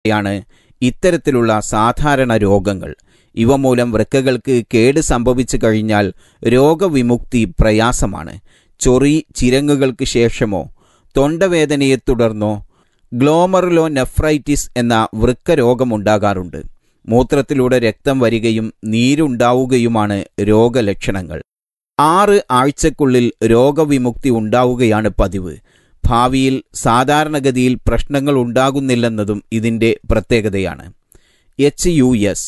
യാണ് ഇത്തരത്തിലുള്ള സാധാരണ രോഗങ്ങൾ ഇവ മൂലം വൃക്കകൾക്ക് കേട് സംഭവിച്ചു കഴിഞ്ഞാൽ രോഗവിമുക്തി പ്രയാസമാണ് ചൊറി ചിരങ്ങുകൾക്ക് ശേഷമോ തൊണ്ടവേദനയെ തുടർന്നോ ഗ്ലോമറുലോ നെഫ്രൈറ്റിസ് എന്ന വൃക്ക രോഗമുണ്ടാകാറുണ്ട് മൂത്രത്തിലൂടെ രക്തം വരികയും നീരുണ്ടാവുകയുമാണ് രോഗലക്ഷണങ്ങൾ ആറ് ആഴ്ചക്കുള്ളിൽ രോഗവിമുക്തി ഉണ്ടാവുകയാണ് പതിവ് ഭാവിയിൽ സാധാരണഗതിയിൽ പ്രശ്നങ്ങൾ ഉണ്ടാകുന്നില്ലെന്നതും ഇതിന്റെ പ്രത്യേകതയാണ് എച്ച് യു എസ്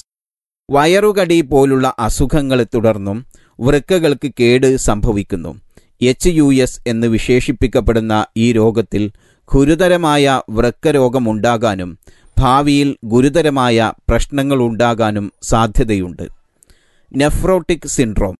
വയറുകടി പോലുള്ള അസുഖങ്ങളെ തുടർന്നും വൃക്കകൾക്ക് കേട് സംഭവിക്കുന്നു എച്ച് യു എസ് എന്ന് വിശേഷിപ്പിക്കപ്പെടുന്ന ഈ രോഗത്തിൽ ഗുരുതരമായ വൃക്കരോഗമുണ്ടാകാനും ഭാവിയിൽ ഗുരുതരമായ പ്രശ്നങ്ങളുണ്ടാകാനും സാധ്യതയുണ്ട് നെഫ്രോട്ടിക് സിൻഡ്രോം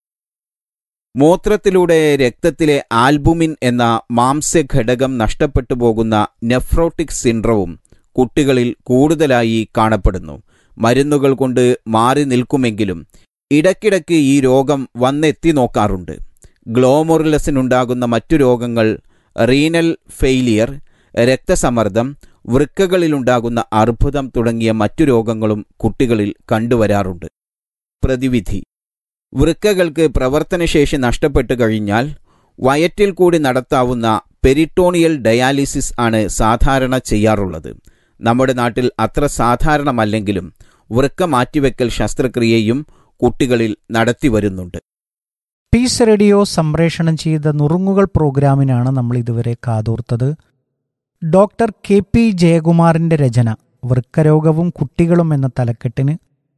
മൂത്രത്തിലൂടെ രക്തത്തിലെ ആൽബുമിൻ എന്ന മാംസ്യഘടകം നഷ്ടപ്പെട്ടു പോകുന്ന നെഫ്രോട്ടിക് സിൻഡ്രവും കുട്ടികളിൽ കൂടുതലായി കാണപ്പെടുന്നു മരുന്നുകൾ കൊണ്ട് മാറി നിൽക്കുമെങ്കിലും ഇടയ്ക്കിടയ്ക്ക് ഈ രോഗം വന്നെത്തി നോക്കാറുണ്ട് ഗ്ലോമോറിലസിനുണ്ടാകുന്ന മറ്റു രോഗങ്ങൾ റീനൽ ഫെയിലിയർ രക്തസമ്മർദ്ദം വൃക്കകളിലുണ്ടാകുന്ന അർബുദം തുടങ്ങിയ മറ്റു രോഗങ്ങളും കുട്ടികളിൽ കണ്ടുവരാറുണ്ട് പ്രതിവിധി വൃക്കകൾക്ക് പ്രവർത്തനശേഷി നഷ്ടപ്പെട്ടു കഴിഞ്ഞാൽ വയറ്റിൽ കൂടി നടത്താവുന്ന പെരിട്ടോണിയൽ ഡയാലിസിസ് ആണ് സാധാരണ ചെയ്യാറുള്ളത് നമ്മുടെ നാട്ടിൽ അത്ര സാധാരണമല്ലെങ്കിലും വൃക്ക മാറ്റിവെക്കൽ ശസ്ത്രക്രിയയും കുട്ടികളിൽ നടത്തിവരുന്നുണ്ട് പീസ് റേഡിയോ സംപ്രേഷണം ചെയ്ത നുറുങ്ങുകൾ പ്രോഗ്രാമിനാണ് നമ്മൾ ഇതുവരെ കാതോർത്തത് ഡോക്ടർ കെ പി ജയകുമാറിന്റെ രചന വൃക്കരോഗവും കുട്ടികളും എന്ന തലക്കെട്ടിന്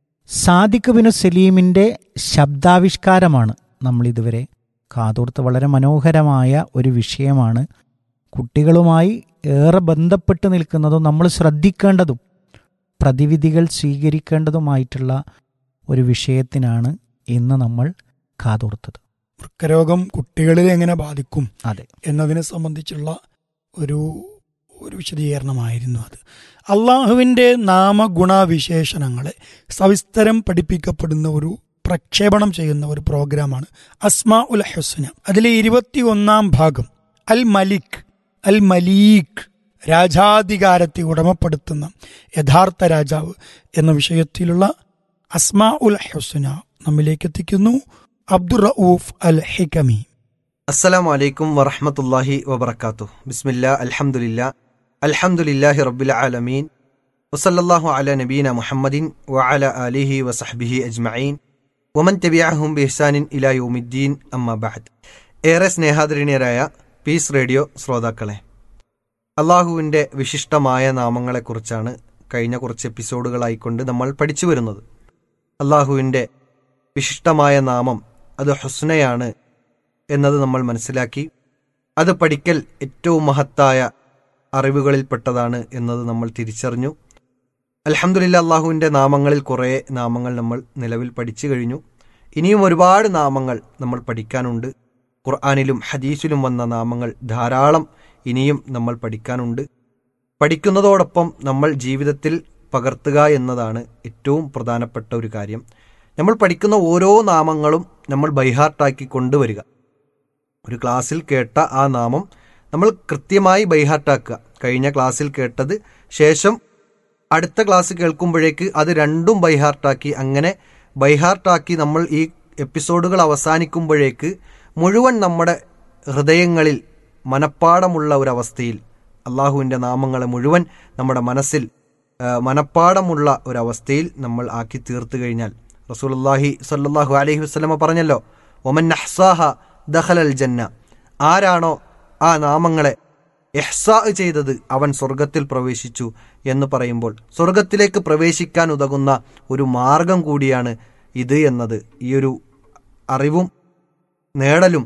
സാദിഖ് ബിനു സലീമിന്റെ ശബ്ദാവിഷ്കാരമാണ് നമ്മൾ ഇതുവരെ കാതോർത്ത് വളരെ മനോഹരമായ ഒരു വിഷയമാണ് കുട്ടികളുമായി ഏറെ ബന്ധപ്പെട്ട് നിൽക്കുന്നതും നമ്മൾ ശ്രദ്ധിക്കേണ്ടതും പ്രതിവിധികൾ സ്വീകരിക്കേണ്ടതുമായിട്ടുള്ള ഒരു വിഷയത്തിനാണ് ഇന്ന് നമ്മൾ കാതോർത്തത് വൃക്കരോഗം കുട്ടികളിൽ എങ്ങനെ ബാധിക്കും അതെ എന്നതിനെ സംബന്ധിച്ചുള്ള ഒരു ഒരു വിശദീകരണമായിരുന്നു അത് അള്ളാഹുവിൻ്റെ നാമഗുണവിശേഷണങ്ങളെ സവിസ്തരം പഠിപ്പിക്കപ്പെടുന്ന ഒരു പ്രക്ഷേപണം ചെയ്യുന്ന ഒരു പ്രോഗ്രാമാണ് അസ്മാ ഉൽ ഹുസ്ന അതിലെ ഇരുപത്തി ഒന്നാം ഭാഗം അൽ മലിക് അൽ മലീഖ് രാജാധികാരത്തെ ഉടമപ്പെടുത്തുന്ന യഥാർത്ഥ രാജാവ് എന്ന വിഷയത്തിലുള്ള അസ്മാ ഉൽ ഹുസ്ന നമ്മിലേക്ക് എത്തിക്കുന്നു അബ്ദുർ റഊഫ് അൽ ഹിക്കമി അസ്സലാമു അലൈക്കും വറഹ്മത്തുള്ളാഹി വബറകാതുഹു ബിസ്മില്ലാ അൽഹംദുലില്ലാ അൽഹംദുലില്ലാഹി റബ്ബിൽ ആലമീൻ വസല്ലല്ലാഹു അലാ നബീന മുഹമ്മദിൻ വഅല ആലിഹി വസഹ്ബിഹി അജ്മഈൻ വമൻ തബിഅഹും ബിഹ്സാനിൻ ഇലാ യൗമിദ്ദീൻ അമ്മാ ബഅദ് ഏറെ സ്നേഹാദരണീയരായ പീസ് റേഡിയോ ശ്രോതാക്കളെ അള്ളാഹുവിൻ്റെ വിശിഷ്ടമായ നാമങ്ങളെക്കുറിച്ചാണ് കഴിഞ്ഞ കുറച്ച് എപ്പിസോഡുകളായിക്കൊണ്ട് നമ്മൾ പഠിച്ചു വരുന്നത് അള്ളാഹുവിൻ്റെ വിശിഷ്ടമായ നാമം അത് ഹുസ്നയാണ് എന്നത് നമ്മൾ മനസ്സിലാക്കി അത് പഠിക്കൽ ഏറ്റവും മഹത്തായ അറിവുകളിൽപ്പെട്ടതാണ് എന്നത് നമ്മൾ തിരിച്ചറിഞ്ഞു അലഹമുല്ല അള്ളാഹുവിൻ്റെ നാമങ്ങളിൽ കുറേ നാമങ്ങൾ നമ്മൾ നിലവിൽ പഠിച്ചു കഴിഞ്ഞു ഇനിയും ഒരുപാട് നാമങ്ങൾ നമ്മൾ പഠിക്കാനുണ്ട് ഖുർആാനിലും ഹദീസിലും വന്ന നാമങ്ങൾ ധാരാളം ഇനിയും നമ്മൾ പഠിക്കാനുണ്ട് പഠിക്കുന്നതോടൊപ്പം നമ്മൾ ജീവിതത്തിൽ പകർത്തുക എന്നതാണ് ഏറ്റവും പ്രധാനപ്പെട്ട ഒരു കാര്യം നമ്മൾ പഠിക്കുന്ന ഓരോ നാമങ്ങളും നമ്മൾ ബൈഹാർട്ടാക്കി കൊണ്ടുവരിക ഒരു ക്ലാസ്സിൽ കേട്ട ആ നാമം നമ്മൾ കൃത്യമായി ബൈഹാർട്ടാക്കുക കഴിഞ്ഞ ക്ലാസ്സിൽ കേട്ടത് ശേഷം അടുത്ത ക്ലാസ് കേൾക്കുമ്പോഴേക്ക് അത് രണ്ടും ബൈഹാർട്ടാക്കി അങ്ങനെ ബൈഹാർട്ടാക്കി നമ്മൾ ഈ എപ്പിസോഡുകൾ അവസാനിക്കുമ്പോഴേക്ക് മുഴുവൻ നമ്മുടെ ഹൃദയങ്ങളിൽ മനപ്പാടമുള്ള ഒരവസ്ഥയിൽ അള്ളാഹുവിൻ്റെ നാമങ്ങളെ മുഴുവൻ നമ്മുടെ മനസ്സിൽ ആ, മനപ്പാടമുള്ള ഒരവസ്ഥയിൽ നമ്മൾ ആക്കി തീർത്തു കഴിഞ്ഞാൽ റസൂലുള്ളാഹി സല്ലല്ലാഹു അലൈഹി വസല്ലമ പറഞ്ഞല്ലോ ഒമൻ അഹ്സാഹ ദഖലൽ ജന്ന ആരാണോ ആ നാമങ്ങളെ എഹ്സാ ചെയ്തത് അവൻ സ്വർഗത്തിൽ പ്രവേശിച്ചു എന്ന് പറയുമ്പോൾ സ്വർഗത്തിലേക്ക് പ്രവേശിക്കാൻ ഉതകുന്ന ഒരു മാർഗം കൂടിയാണ് ഇത് എന്നത് ഈ ഒരു അറിവും നേടലും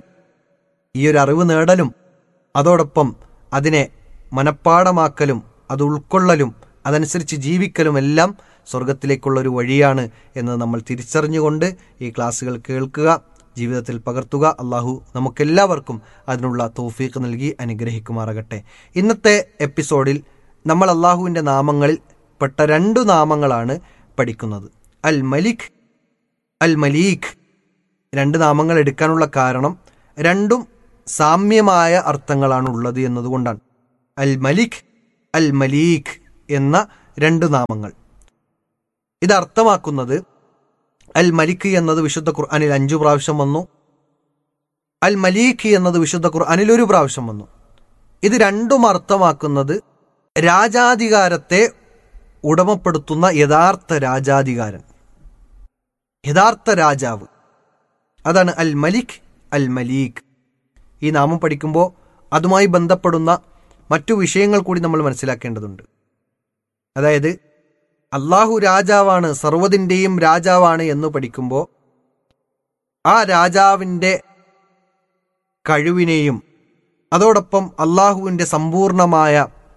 ഈ ഒരു അറിവ് നേടലും അതോടൊപ്പം അതിനെ മനഃപ്പാടമാക്കലും അത് ഉൾക്കൊള്ളലും അതനുസരിച്ച് ജീവിക്കലും എല്ലാം സ്വർഗത്തിലേക്കുള്ള ഒരു വഴിയാണ് എന്ന് നമ്മൾ തിരിച്ചറിഞ്ഞുകൊണ്ട് ഈ ക്ലാസ്സുകൾ കേൾക്കുക ജീവിതത്തിൽ പകർത്തുക അള്ളാഹു നമുക്കെല്ലാവർക്കും അതിനുള്ള തോഫീക്ക് നൽകി അനുഗ്രഹിക്കുമാറാകട്ടെ ഇന്നത്തെ എപ്പിസോഡിൽ നമ്മൾ അള്ളാഹുവിൻ്റെ നാമങ്ങളിൽ പെട്ട രണ്ടു നാമങ്ങളാണ് പഠിക്കുന്നത് അൽ മലിക് അൽ മലീഖ് രണ്ട് നാമങ്ങൾ എടുക്കാനുള്ള കാരണം രണ്ടും സാമ്യമായ അർത്ഥങ്ങളാണ് ഉള്ളത് എന്നതുകൊണ്ടാണ് അൽ മലിക് അൽ മലീഖ് എന്ന രണ്ട് നാമങ്ങൾ ഇത് അർത്ഥമാക്കുന്നത് അൽ മലിക് എന്നത് വിശുദ്ധ ഖുർആനിൽ അഞ്ചു പ്രാവശ്യം വന്നു അൽ മലീഖ് എന്നത് വിശുദ്ധ ഖുർആനിൽ ഒരു പ്രാവശ്യം വന്നു ഇത് രണ്ടും അർത്ഥമാക്കുന്നത് രാജാധികാരത്തെ ഉടമപ്പെടുത്തുന്ന യഥാർത്ഥ രാജാധികാരൻ യഥാർത്ഥ രാജാവ് അതാണ് അൽ മലിക് അൽ മലീഖ് ഈ നാമം പഠിക്കുമ്പോൾ അതുമായി ബന്ധപ്പെടുന്ന മറ്റു വിഷയങ്ങൾ കൂടി നമ്മൾ മനസ്സിലാക്കേണ്ടതുണ്ട് അതായത് അള്ളാഹു രാജാവാണ് സർവ്വതിൻ്റെയും രാജാവാണ് എന്ന് പഠിക്കുമ്പോൾ ആ രാജാവിൻ്റെ കഴിവിനെയും അതോടൊപ്പം അള്ളാഹുവിൻ്റെ സമ്പൂർണമായ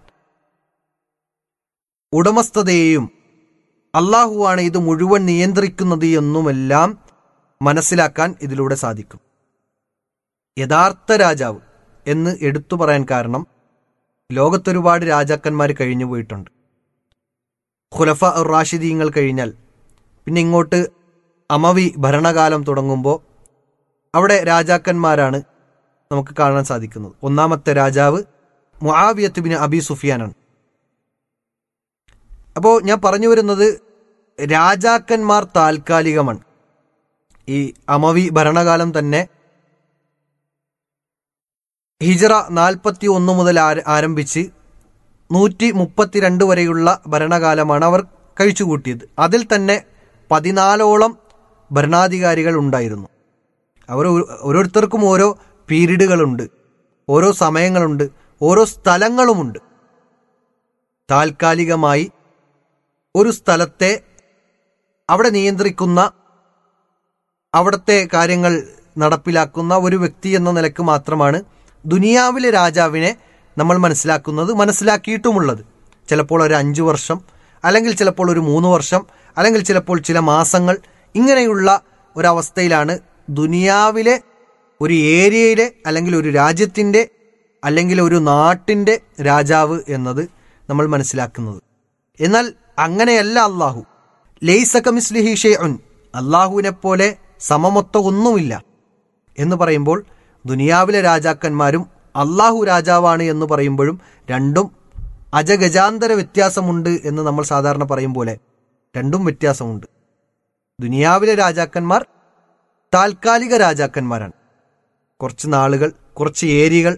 ഉടമസ്ഥതയെയും അള്ളാഹുവാണ് ഇത് മുഴുവൻ നിയന്ത്രിക്കുന്നത് എന്നുമെല്ലാം മനസ്സിലാക്കാൻ ഇതിലൂടെ സാധിക്കും യഥാർത്ഥ രാജാവ് എന്ന് എടുത്തു പറയാൻ കാരണം ലോകത്തൊരുപാട് രാജാക്കന്മാർ കഴിഞ്ഞു പോയിട്ടുണ്ട് ഖുലഫ ഉർ റാഷിദീങ്ങൾ കഴിഞ്ഞാൽ പിന്നെ ഇങ്ങോട്ട് അമവി ഭരണകാലം തുടങ്ങുമ്പോൾ അവിടെ രാജാക്കന്മാരാണ് നമുക്ക് കാണാൻ സാധിക്കുന്നത് ഒന്നാമത്തെ രാജാവ് മുആവിയത്ത് ബിൻ അബി സുഫിയാനാണ് അപ്പോൾ ഞാൻ പറഞ്ഞു വരുന്നത് രാജാക്കന്മാർ താൽക്കാലികമാണ് ഈ അമവി ഭരണകാലം തന്നെ ഹിജറ നാൽപ്പത്തി ഒന്ന് മുതൽ ആര- ആരംഭിച്ച് നൂറ്റി മുപ്പത്തിരണ്ട് വരെയുള്ള ഭരണകാലമാണ് അവർ കഴിച്ചുകൂട്ടിയത് അതിൽ തന്നെ പതിനാലോളം ഭരണാധികാരികൾ ഉണ്ടായിരുന്നു അവർ ഓരോ- ഓരോരുത്തർക്കും ഓരോ പീരീഡുകളുണ്ട് ഓരോ സമയങ്ങളുണ്ട് ഓരോ സ്ഥലങ്ങളുമുണ്ട് താൽക്കാലികമായി ഒരു സ്ഥലത്തെ അവിടെ നിയന്ത്രിക്കുന്ന അവിടുത്തെ കാര്യങ്ങൾ നടപ്പിലാക്കുന്ന ഒരു വ്യക്തി എന്ന നിലക്ക് മാത്രമാണ് ദുനിയാവിലെ രാജാവിനെ നമ്മൾ മനസ്സിലാക്കുന്നത് മനസ്സിലാക്കിയിട്ടുമുള്ളത് ചിലപ്പോൾ ഒരു അഞ്ചു വർഷം അല്ലെങ്കിൽ ചിലപ്പോൾ ഒരു മൂന്ന് വർഷം അല്ലെങ്കിൽ ചിലപ്പോൾ ചില മാസങ്ങൾ ഇങ്ങനെയുള്ള ഒരവസ്ഥയിലാണ് ദുനിയാവിലെ ഒരു ഏരിയയിലെ അല്ലെങ്കിൽ ഒരു രാജ്യത്തിൻ്റെ അല്ലെങ്കിൽ ഒരു നാട്ടിൻ്റെ രാജാവ് എന്നത് നമ്മൾ മനസ്സിലാക്കുന്നത് എന്നാൽ അങ്ങനെയല്ല അള്ളാഹു ലെയ്സകമിസ്ലിഹി ഷെയ്ഉൻ അള്ളാഹുവിനെ പോലെ സമമൊത്ത ഒന്നുമില്ല എന്ന് പറയുമ്പോൾ ദുനിയാവിലെ രാജാക്കന്മാരും അള്ളാഹു രാജാവാണ് എന്ന് പറയുമ്പോഴും രണ്ടും അജഗജാന്തര വ്യത്യാസമുണ്ട് എന്ന് നമ്മൾ സാധാരണ പറയും പോലെ രണ്ടും വ്യത്യാസമുണ്ട് ദുനിയാവിലെ രാജാക്കന്മാർ താൽക്കാലിക രാജാക്കന്മാരാണ് കുറച്ച് നാളുകൾ കുറച്ച് ഏരിയകൾ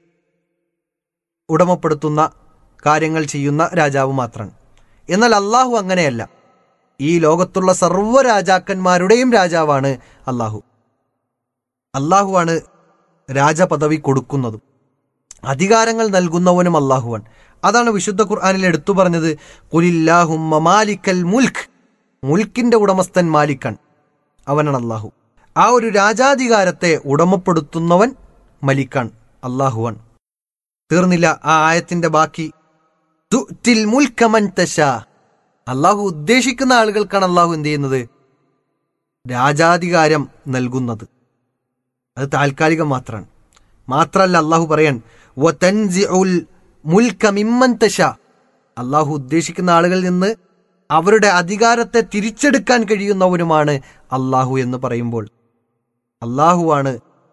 ഉടമപ്പെടുത്തുന്ന കാര്യങ്ങൾ ചെയ്യുന്ന രാജാവ് മാത്രമാണ് എന്നാൽ അള്ളാഹു അങ്ങനെയല്ല ഈ ലോകത്തുള്ള സർവ്വ രാജാക്കന്മാരുടെയും രാജാവാണ് അള്ളാഹു അള്ളാഹുവാണ് രാജപദവി കൊടുക്കുന്നതും അധികാരങ്ങൾ നൽകുന്നവനും അള്ളാഹുവാൻ അതാണ് വിശുദ്ധ ഖുർആാനിൽ എടുത്തു പറഞ്ഞത് കുലില്ലാഹുമ്മ മാലിക്കൽ മുൽഖ് മുൽക്കിന്റെ ഉടമസ്ഥൻ മാലിക്കൻ അവനാണ് അള്ളാഹു ആ ഒരു രാജാധികാരത്തെ ഉടമപ്പെടുത്തുന്നവൻ മലിക്കാൻ അള്ളാഹുവാൻ തീർന്നില്ല ആ ആയത്തിന്റെ ബാക്കി തുറ്റിൽ മുൽക്ക മൻ തശാ അള്ളാഹു ഉദ്ദേശിക്കുന്ന ആളുകൾക്കാണ് അള്ളാഹു എന്ത് ചെയ്യുന്നത് രാജാധികാരം നൽകുന്നത് അത് താൽക്കാലികം മാത്രമാണ് മാത്രല്ല അള്ളാഹു പറയാൻ "വതൻസിഉൽ മുൽക്ക മിമ്മൻ തശാ അള്ളാഹു ഉദ്ദേശിക്കുന്ന ആളുകളിൽ നിന്ന് അവരുടെ അധികാരത്തെ തിരിച്ചെടുക്കാൻ കഴിയുന്നവനുമാണ് അള്ളാഹു എന്ന് പറയുമ്പോൾ അള്ളാഹുവാണ്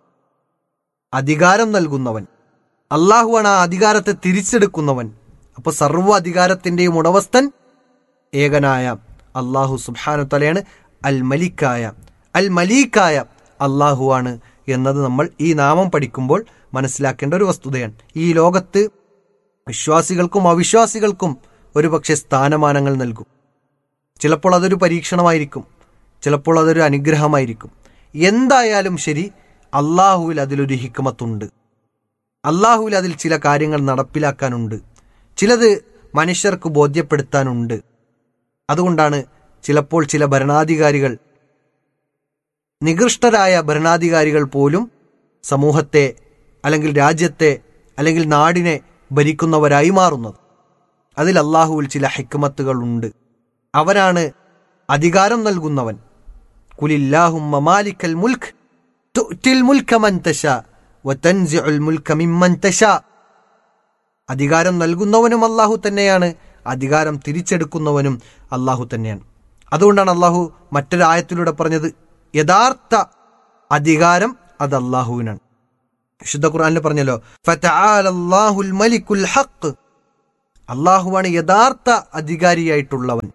അധികാരം നൽകുന്നവൻ അള്ളാഹുവാണ് ആ അധികാരത്തെ തിരിച്ചെടുക്കുന്നവൻ അപ്പൊ സർവ്വ അധികാരത്തിന്റെയും ഉടമസ്ഥൻ ഏകനായ അള്ളാഹു സുബാനു തലയാണ് അൽ മലിക്കായ അൽ മലീക്കായ അള്ളാഹുവാണ് എന്നത് നമ്മൾ ഈ നാമം പഠിക്കുമ്പോൾ മനസ്സിലാക്കേണ്ട ഒരു വസ്തുതയാണ് ഈ ലോകത്ത് വിശ്വാസികൾക്കും അവിശ്വാസികൾക്കും ഒരുപക്ഷെ സ്ഥാനമാനങ്ങൾ നൽകും ചിലപ്പോൾ അതൊരു പരീക്ഷണമായിരിക്കും ചിലപ്പോൾ അതൊരു അനുഗ്രഹമായിരിക്കും എന്തായാലും ശരി അള്ളാഹുവിൽ അതിലൊരു ഹിക്മത്തുണ്ട് അള്ളാഹുവിൽ അതിൽ ചില കാര്യങ്ങൾ നടപ്പിലാക്കാനുണ്ട് ചിലത് മനുഷ്യർക്ക് ബോധ്യപ്പെടുത്താനുണ്ട് അതുകൊണ്ടാണ് ചിലപ്പോൾ ചില ഭരണാധികാരികൾ നികൃഷ്ടരായ ഭരണാധികാരികൾ പോലും സമൂഹത്തെ അല്ലെങ്കിൽ രാജ്യത്തെ അല്ലെങ്കിൽ നാടിനെ ഭരിക്കുന്നവരായി മാറുന്നത് അതിൽ അള്ളാഹുവിൽ ചില ഹിക്മത്തുകൾ ഉണ്ട് അവരാണ് അധികാരം നൽകുന്നവൻ കുലില്ലാഹുമ്മ മാലിക്കൽ മുൽക്ക് തുറ്റിൽ മുൽക്ക മൻ തശാ വതൻസിഉൽ മുൽക്ക മിമ്മൻ തശാ അധികാരം നൽകുന്നവനും അള്ളാഹു തന്നെയാണ് അധികാരം തിരിച്ചെടുക്കുന്നവനും അള്ളാഹു തന്നെയാണ് അതുകൊണ്ടാണ് അള്ളാഹു മറ്റൊരായത്തിലൂടെ പറഞ്ഞത് യഥാർത്ഥ അധികാരം അത് അള്ളാഹുവിനാണ് വിശുദ്ധ ഖുർആനിൽ പറഞ്ഞല്ലോ ഫതആല അല്ലാഹുൽ മലിക്കുൽ ഹഖ് അള്ളാഹുവാണ് യഥാർത്ഥ അധികാരിയായിട്ടുള്ളവൻ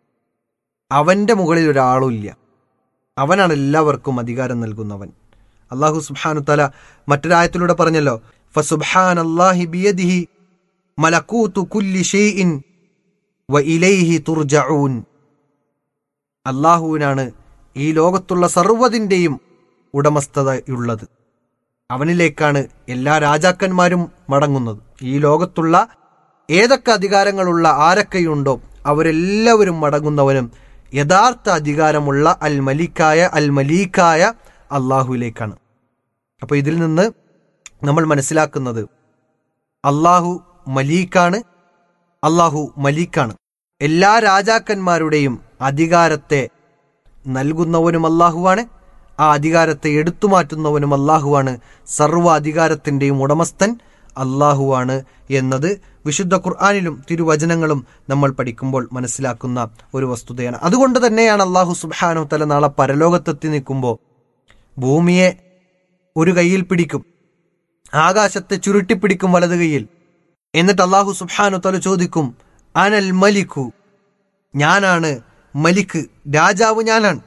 അവൻ്റെ മുകളിൽ ഒരാളുമില്ല അവനാണ് എല്ലാവർക്കും അധികാരം നൽകുന്നവൻ അള്ളാഹു സുബ്ഹാനു തല മറ്റൊരായത്തിലൂടെ പറഞ്ഞല്ലോ ഫസുബ്ഹാൻ അല്ലാഹി ബിയദിഹി മലക്കൂത്തു കുല്ലി ഷെയ്ഇൻ വ ഇലൈഹി തുർജഊൻ അള്ളാഹുവിനാണ് ഈ ലോകത്തുള്ള സർവ്വതിൻ്റെയും ഉടമസ്ഥതയുള്ളത് അവനിലേക്കാണ് എല്ലാ രാജാക്കന്മാരും മടങ്ങുന്നത് ഈ ലോകത്തുള്ള ഏതൊക്കെ അധികാരങ്ങളുള്ള ആരൊക്കെയുണ്ടോ അവരെല്ലാവരും മടങ്ങുന്നവനും യഥാർത്ഥ അധികാരമുള്ള അൽ മലിക്കായ അൽ മലീക്കായ അള്ളാഹുവിലേക്കാണ് അപ്പോൾ ഇതിൽ നിന്ന് നമ്മൾ മനസ്സിലാക്കുന്നത് അള്ളാഹു മലീക്കാണ് അള്ളാഹു മലീക്കാണ് എല്ലാ രാജാക്കന്മാരുടെയും അധികാരത്തെ നൽകുന്നവനും അള്ളാഹുവാണ് ആ അധികാരത്തെ എടുത്തു മാറ്റുന്നവനും അള്ളാഹുവാണ് സർവ്വ അധികാരത്തിൻ്റെയും ഉടമസ്ഥൻ അള്ളാഹുവാണ് എന്നത് വിശുദ്ധ ഖുർആാനിലും തിരുവചനങ്ങളും നമ്മൾ പഠിക്കുമ്പോൾ മനസ്സിലാക്കുന്ന ഒരു വസ്തുതയാണ് അതുകൊണ്ട് തന്നെയാണ് അള്ളാഹു സുബാനു തല നാളെ പരലോകത്തെത്തി നിൽക്കുമ്പോൾ ഭൂമിയെ ഒരു കയ്യിൽ പിടിക്കും ആകാശത്തെ ചുരുട്ടിപ്പിടിക്കും വലത് കൈയിൽ എന്നിട്ട് അള്ളാഹു സുബാനു തല ചോദിക്കും അനൽ മലിക്കു ഞാനാണ് മലിക്ക് രാജാവ് ഞാനാണ്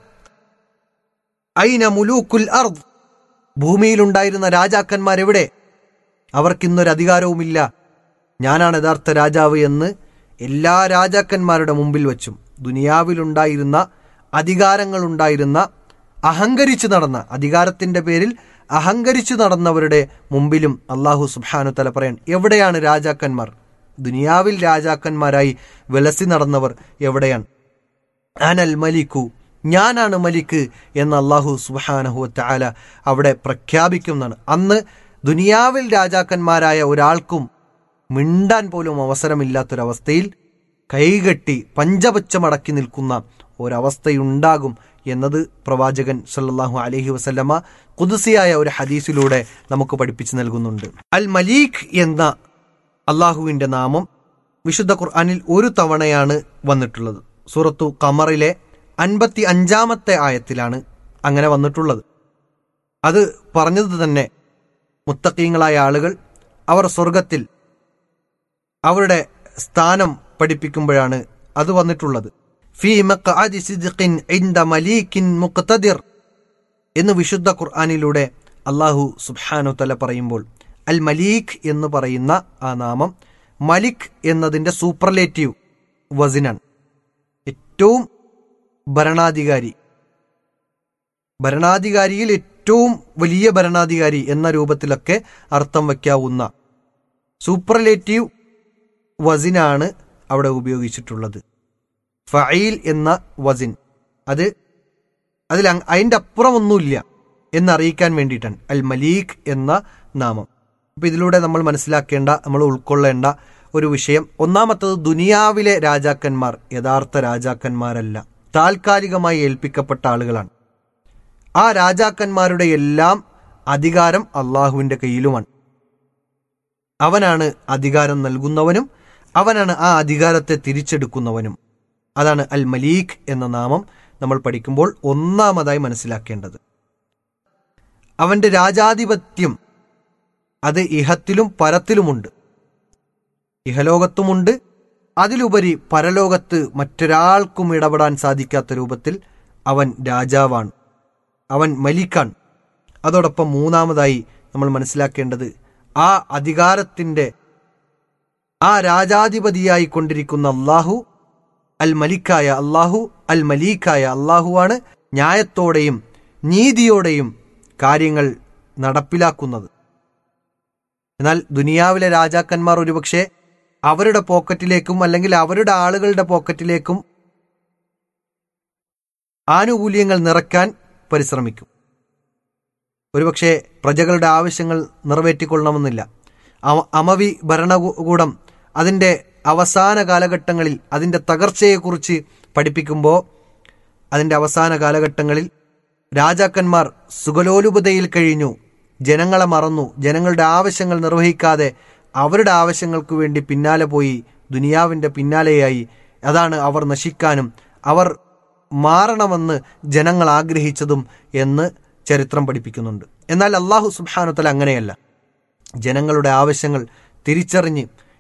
ഐന മുലൂക്കുൽ അർദ് ഭൂമിയിലുണ്ടായിരുന്ന രാജാക്കന്മാർ എവിടെ അവർക്കിന്നൊരു അധികാരവുമില്ല ഞാനാണ് യഥാർത്ഥ രാജാവ് എന്ന് എല്ലാ രാജാക്കന്മാരുടെ മുമ്പിൽ വച്ചും ദുനിയാവിലുണ്ടായിരുന്ന അധികാരങ്ങളുണ്ടായിരുന്ന അഹങ്കരിച്ചു നടന്ന അധികാരത്തിന്റെ പേരിൽ അഹങ്കരിച്ചു നടന്നവരുടെ മുമ്പിലും അള്ളാഹു സുബാനു തല പറയാൻ എവിടെയാണ് രാജാക്കന്മാർ ദുനിയാവിൽ രാജാക്കന്മാരായി വിലസി നടന്നവർ എവിടെയാണ് അനൽ മലിക്കു ഞാനാണ് മലിക്ക് എന്ന് അള്ളാഹു സുബാനഹു താല അവിടെ പ്രഖ്യാപിക്കുന്നതാണ് അന്ന് ദുനിയാവിൽ രാജാക്കന്മാരായ ഒരാൾക്കും മിണ്ടാൻ പോലും അവസരമില്ലാത്തൊരവസ്ഥയിൽ കൈകെട്ടി പഞ്ചപച്ചമടക്കി നിൽക്കുന്ന ഒരവസ്ഥയുണ്ടാകും എന്നത് പ്രവാചകൻ സല്ലല്ലാഹു അലൈഹി വസല്ലമ കുതിസിയായ ഒരു ഹദീസിലൂടെ നമുക്ക് പഠിപ്പിച്ചു നൽകുന്നുണ്ട് അൽ മലീഖ് എന്ന അള്ളാഹുവിന്റെ നാമം വിശുദ്ധ ഖുർആനിൽ ഒരു തവണയാണ് വന്നിട്ടുള്ളത് സൂറത്തു കമറിലെ അൻപത്തി അഞ്ചാമത്തെ ആയത്തിലാണ് അങ്ങനെ വന്നിട്ടുള്ളത് അത് പറഞ്ഞത് തന്നെ മുത്തക്കീങ്ങളായ ആളുകൾ അവർ സ്വർഗത്തിൽ അവരുടെ സ്ഥാനം പഠിപ്പിക്കുമ്പോഴാണ് അത് വന്നിട്ടുള്ളത് ഫീ മഖ്അദി സിദ്ഖിൻ ഇൻദ മലീക്കിൻ മുഖ്തദിർ എന്ന് വിശുദ്ധ ഖുർആാനിലൂടെ അള്ളാഹു സുബ്ഹാനു തല പറയുമ്പോൾ അൽ മലീഖ് എന്ന് പറയുന്ന ആ നാമം മലിക് എന്നതിന്റെ സൂപ്പർലേറ്റീവ് വസിനാണ് ഏറ്റവും ഭരണാധികാരി ഭരണാധികാരിയിൽ ഏറ്റവും വലിയ ഭരണാധികാരി എന്ന രൂപത്തിലൊക്കെ അർത്ഥം വയ്ക്കാവുന്ന സൂപ്പർലേറ്റീവ് വസിനാണ് അവിടെ ഉപയോഗിച്ചിട്ടുള്ളത് ഫഈൽ എന്ന വസിൻ അത് അതിൽ അങ്- അതിന്റെ അപ്പുറമൊന്നുമില്ല എന്നറിയിക്കാൻ വേണ്ടിയിട്ടാണ് അൽ മലീഖ് എന്ന നാമം അപ്പൊ ഇതിലൂടെ നമ്മൾ മനസ്സിലാക്കേണ്ട നമ്മൾ ഉൾക്കൊള്ളേണ്ട ഒരു വിഷയം ഒന്നാമത്തത് ദുനിയാവിലെ രാജാക്കന്മാർ യഥാർത്ഥ രാജാക്കന്മാരല്ല താൽക്കാലികമായി ഏൽപ്പിക്കപ്പെട്ട ആളുകളാണ് ആ രാജാക്കന്മാരുടെ എല്ലാം അധികാരം അള്ളാഹുവിന്റെ കയ്യിലുമാണ് അവനാണ് അധികാരം നൽകുന്നവനും അവനാണ് ആ അധികാരത്തെ തിരിച്ചെടുക്കുന്നവനും അതാണ് അൽ മലീഖ് എന്ന നാമം നമ്മൾ പഠിക്കുമ്പോൾ ഒന്നാമതായി മനസ്സിലാക്കേണ്ടത് അവന്റെ രാജാധിപത്യം അത് ഇഹത്തിലും പരത്തിലുമുണ്ട് ഇഹലോകത്തുമുണ്ട് അതിലുപരി പരലോകത്ത് മറ്റൊരാൾക്കും ഇടപെടാൻ സാധിക്കാത്ത രൂപത്തിൽ അവൻ രാജാവാണ് അവൻ മലിക്കാണ് അതോടൊപ്പം മൂന്നാമതായി നമ്മൾ മനസ്സിലാക്കേണ്ടത് ആ അധികാരത്തിന്റെ ആ രാജാധിപതിയായി കൊണ്ടിരിക്കുന്ന അള്ളാഹു അൽ മലിക്കായ അള്ളാഹു അൽ മലീക്കായ അള്ളാഹുവാണ് ന്യായത്തോടെയും നീതിയോടെയും കാര്യങ്ങൾ നടപ്പിലാക്കുന്നത് എന്നാൽ ദുനിയാവിലെ രാജാക്കന്മാർ ഒരുപക്ഷെ അവരുടെ പോക്കറ്റിലേക്കും അല്ലെങ്കിൽ അവരുടെ ആളുകളുടെ പോക്കറ്റിലേക്കും ആനുകൂല്യങ്ങൾ നിറയ്ക്കാൻ പരിശ്രമിക്കും ഒരുപക്ഷെ പ്രജകളുടെ ആവശ്യങ്ങൾ നിറവേറ്റിക്കൊള്ളണമെന്നില്ല അമ- അമവി ഭരണകൂടം അതിൻ്റെ അവസാന കാലഘട്ടങ്ങളിൽ അതിൻ്റെ തകർച്ചയെക്കുറിച്ച് പഠിപ്പിക്കുമ്പോൾ അതിൻ്റെ അവസാന കാലഘട്ടങ്ങളിൽ രാജാക്കന്മാർ സുഖലോലുപതയിൽ കഴിഞ്ഞു ജനങ്ങളെ മറന്നു ജനങ്ങളുടെ ആവശ്യങ്ങൾ നിർവഹിക്കാതെ അവരുടെ ആവശ്യങ്ങൾക്ക് വേണ്ടി പിന്നാലെ പോയി ദുനിയാവിൻ്റെ പിന്നാലെയായി അതാണ് അവർ നശിക്കാനും അവർ മാറണമെന്ന് ജനങ്ങൾ ആഗ്രഹിച്ചതും എന്ന് ചരിത്രം പഠിപ്പിക്കുന്നുണ്ട് എന്നാൽ അള്ളാഹു സുബാനുത്തല അങ്ങനെയല്ല ജനങ്ങളുടെ ആവശ്യങ്ങൾ തിരിച്ചറിഞ്ഞ്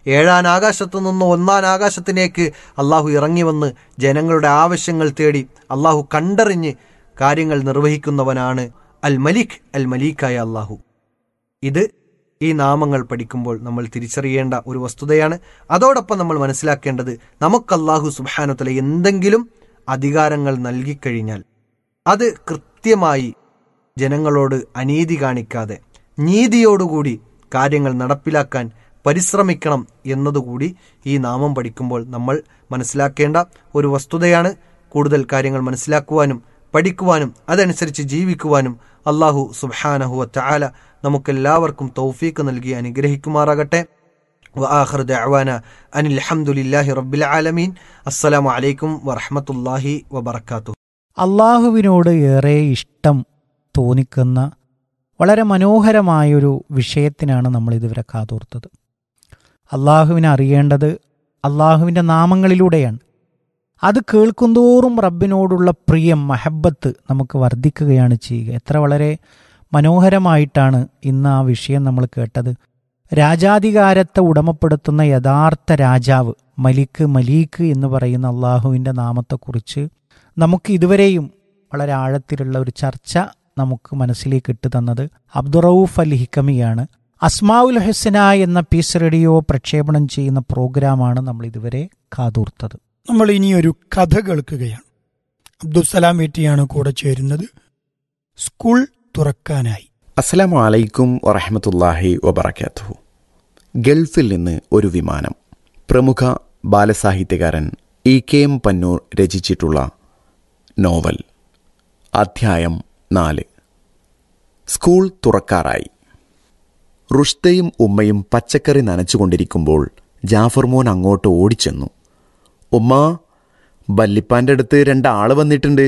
ഏഴാൻ ആകാശത്തു നിന്ന് ഒന്നാം ആകാശത്തിലേക്ക് അള്ളാഹു ഇറങ്ങി വന്ന് ജനങ്ങളുടെ ആവശ്യങ്ങൾ തേടി അള്ളാഹു കണ്ടറിഞ്ഞ് കാര്യങ്ങൾ നിർവഹിക്കുന്നവനാണ് അൽ മലിക് അൽ മലീക്കായ അള്ളാഹു ഇത് ഈ നാമങ്ങൾ പഠിക്കുമ്പോൾ നമ്മൾ തിരിച്ചറിയേണ്ട ഒരു വസ്തുതയാണ് അതോടൊപ്പം നമ്മൾ മനസ്സിലാക്കേണ്ടത് നമുക്ക് അള്ളാഹു സുബാനുത്തല എന്തെങ്കിലും അധികാരങ്ങൾ നൽകിക്കഴിഞ്ഞാൽ അത് കൃത്യമായി ജനങ്ങളോട് അനീതി കാണിക്കാതെ നീതിയോടുകൂടി കാര്യങ്ങൾ നടപ്പിലാക്കാൻ പരിശ്രമിക്കണം എന്നതുകൂടി ഈ നാമം പഠിക്കുമ്പോൾ നമ്മൾ മനസ്സിലാക്കേണ്ട ഒരു വസ്തുതയാണ് കൂടുതൽ കാര്യങ്ങൾ മനസ്സിലാക്കുവാനും പഠിക്കുവാനും അതനുസരിച്ച് ജീവിക്കുവാനും അള്ളാഹു സുബാനഹുവ ചാല നമുക്കെല്ലാവർക്കും തൗഫീക്ക് നൽകി അനുഗ്രഹിക്കുമാറാകട്ടെ وآخر دعوانا أن الحمد لله رب العالمين السلام عليكم ورحمة الله وبركاته അള്ളാഹുവിനോട് ഏറെ ഇഷ്ടം തോന്നിക്കുന്ന വളരെ മനോഹരമായൊരു വിഷയത്തിനാണ് നമ്മൾ ഇതുവരെ കാതോർത്തത് അള്ളാഹുവിനെ അറിയേണ്ടത് അള്ളാഹുവിൻ്റെ നാമങ്ങളിലൂടെയാണ് അത് കേൾക്കുന്തോറും റബ്ബിനോടുള്ള പ്രിയം മഹബത്ത് നമുക്ക് വർദ്ധിക്കുകയാണ് ചെയ്യുക എത്ര വളരെ മനോഹരമായിട്ടാണ് ഇന്ന് ആ വിഷയം നമ്മൾ കേട്ടത് രാജാധികാരത്തെ ഉടമപ്പെടുത്തുന്ന യഥാർത്ഥ രാജാവ് മലിക്ക് മലീക്ക് എന്ന് പറയുന്ന അള്ളാഹുവിൻ്റെ നാമത്തെക്കുറിച്ച് നമുക്ക് ഇതുവരെയും വളരെ ആഴത്തിലുള്ള ഒരു ചർച്ച നമുക്ക് മനസ്സിലേക്ക് ഇട്ടു തന്നത് അബ്ദുറൌഫ് അൽ ഹിക്കമിയാണ് അസ്മാഉൽ ഹുസന എന്ന പീസ് റേഡിയോ പ്രക്ഷേപണം ചെയ്യുന്ന പ്രോഗ്രാമാണ് നമ്മൾ ഇതുവരെ കാതൂർത്തത് നമ്മൾ ഇനിയൊരു കഥ കേൾക്കുകയാണ് അബ്ദുസലാം വീട്ടിയാണ് കൂടെ ചേരുന്നത് സ്കൂൾ തുറക്കാനായി അസ്സലാമു അലൈക്കും വറഹമത്തല്ലാഹി വബർക്കാത്തു ഗൾഫിൽ നിന്ന് ഒരു വിമാനം പ്രമുഖ ബാലസാഹിത്യകാരൻ ഇ കെ എം പന്നൂർ രചിച്ചിട്ടുള്ള നോവൽ അധ്യായം നാല് സ്കൂൾ തുറക്കാറായി റുഷ്തയും ഉമ്മയും പച്ചക്കറി നനച്ചുകൊണ്ടിരിക്കുമ്പോൾ ജാഫർ മോൻ അങ്ങോട്ട് ഓടിച്ചെന്നു ഉമ്മ ബല്ലിപ്പാൻ്റെ അടുത്ത് രണ്ടാള് വന്നിട്ടുണ്ട്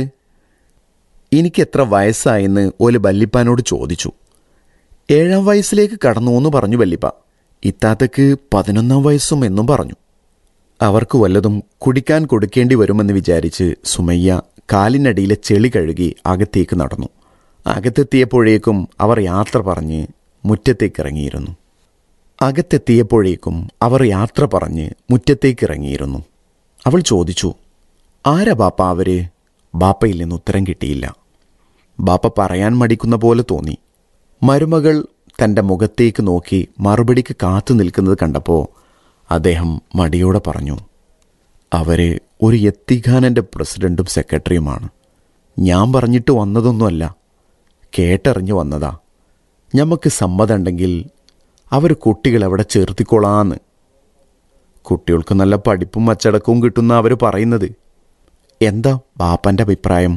എനിക്ക് എത്ര വയസ്സായെന്ന് ഓല് ബല്ലിപ്പാനോട് ചോദിച്ചു ഏഴാം വയസ്സിലേക്ക് കടന്നു എന്ന് പറഞ്ഞു വല്ലിപ്പ ഇത്താത്തക്ക് പതിനൊന്നാം വയസ്സും എന്നും പറഞ്ഞു അവർക്ക് വല്ലതും കുടിക്കാൻ കൊടുക്കേണ്ടി വരുമെന്ന് വിചാരിച്ച് സുമയ്യ കാലിനടിയിലെ ചെളി കഴുകി അകത്തേക്ക് നടന്നു അകത്തെത്തിയപ്പോഴേക്കും അവർ യാത്ര പറഞ്ഞ് മുറ്റത്തേക്ക് ഇറങ്ങിയിരുന്നു അകത്തെത്തിയപ്പോഴേക്കും അവർ യാത്ര പറഞ്ഞ് മുറ്റത്തേക്ക് ഇറങ്ങിയിരുന്നു അവൾ ചോദിച്ചു ആരാ ബാപ്പ അവര് ബാപ്പയിൽ നിന്ന് ഉത്തരം കിട്ടിയില്ല ബാപ്പ പറയാൻ മടിക്കുന്ന പോലെ തോന്നി മരുമകൾ തൻ്റെ മുഖത്തേക്ക് നോക്കി മറുപടിക്ക് കാത്തു നിൽക്കുന്നത് കണ്ടപ്പോൾ അദ്ദേഹം മടിയോടെ പറഞ്ഞു അവര് ഒരു എത്തിഖാനൻ്റെ പ്രസിഡന്റും സെക്രട്ടറിയുമാണ് ഞാൻ പറഞ്ഞിട്ട് വന്നതൊന്നുമല്ല കേട്ടറിഞ്ഞു വന്നതാ ഞമ്മക്ക് സമ്മതമുണ്ടെങ്കിൽ അവർ കുട്ടികളെവിടെ ചേർത്തിക്കൊള്ളാന്ന് കുട്ടികൾക്ക് നല്ല പഠിപ്പും അച്ചടക്കവും കിട്ടുന്ന അവർ പറയുന്നത് എന്താ ബാപ്പൻ്റെ അഭിപ്രായം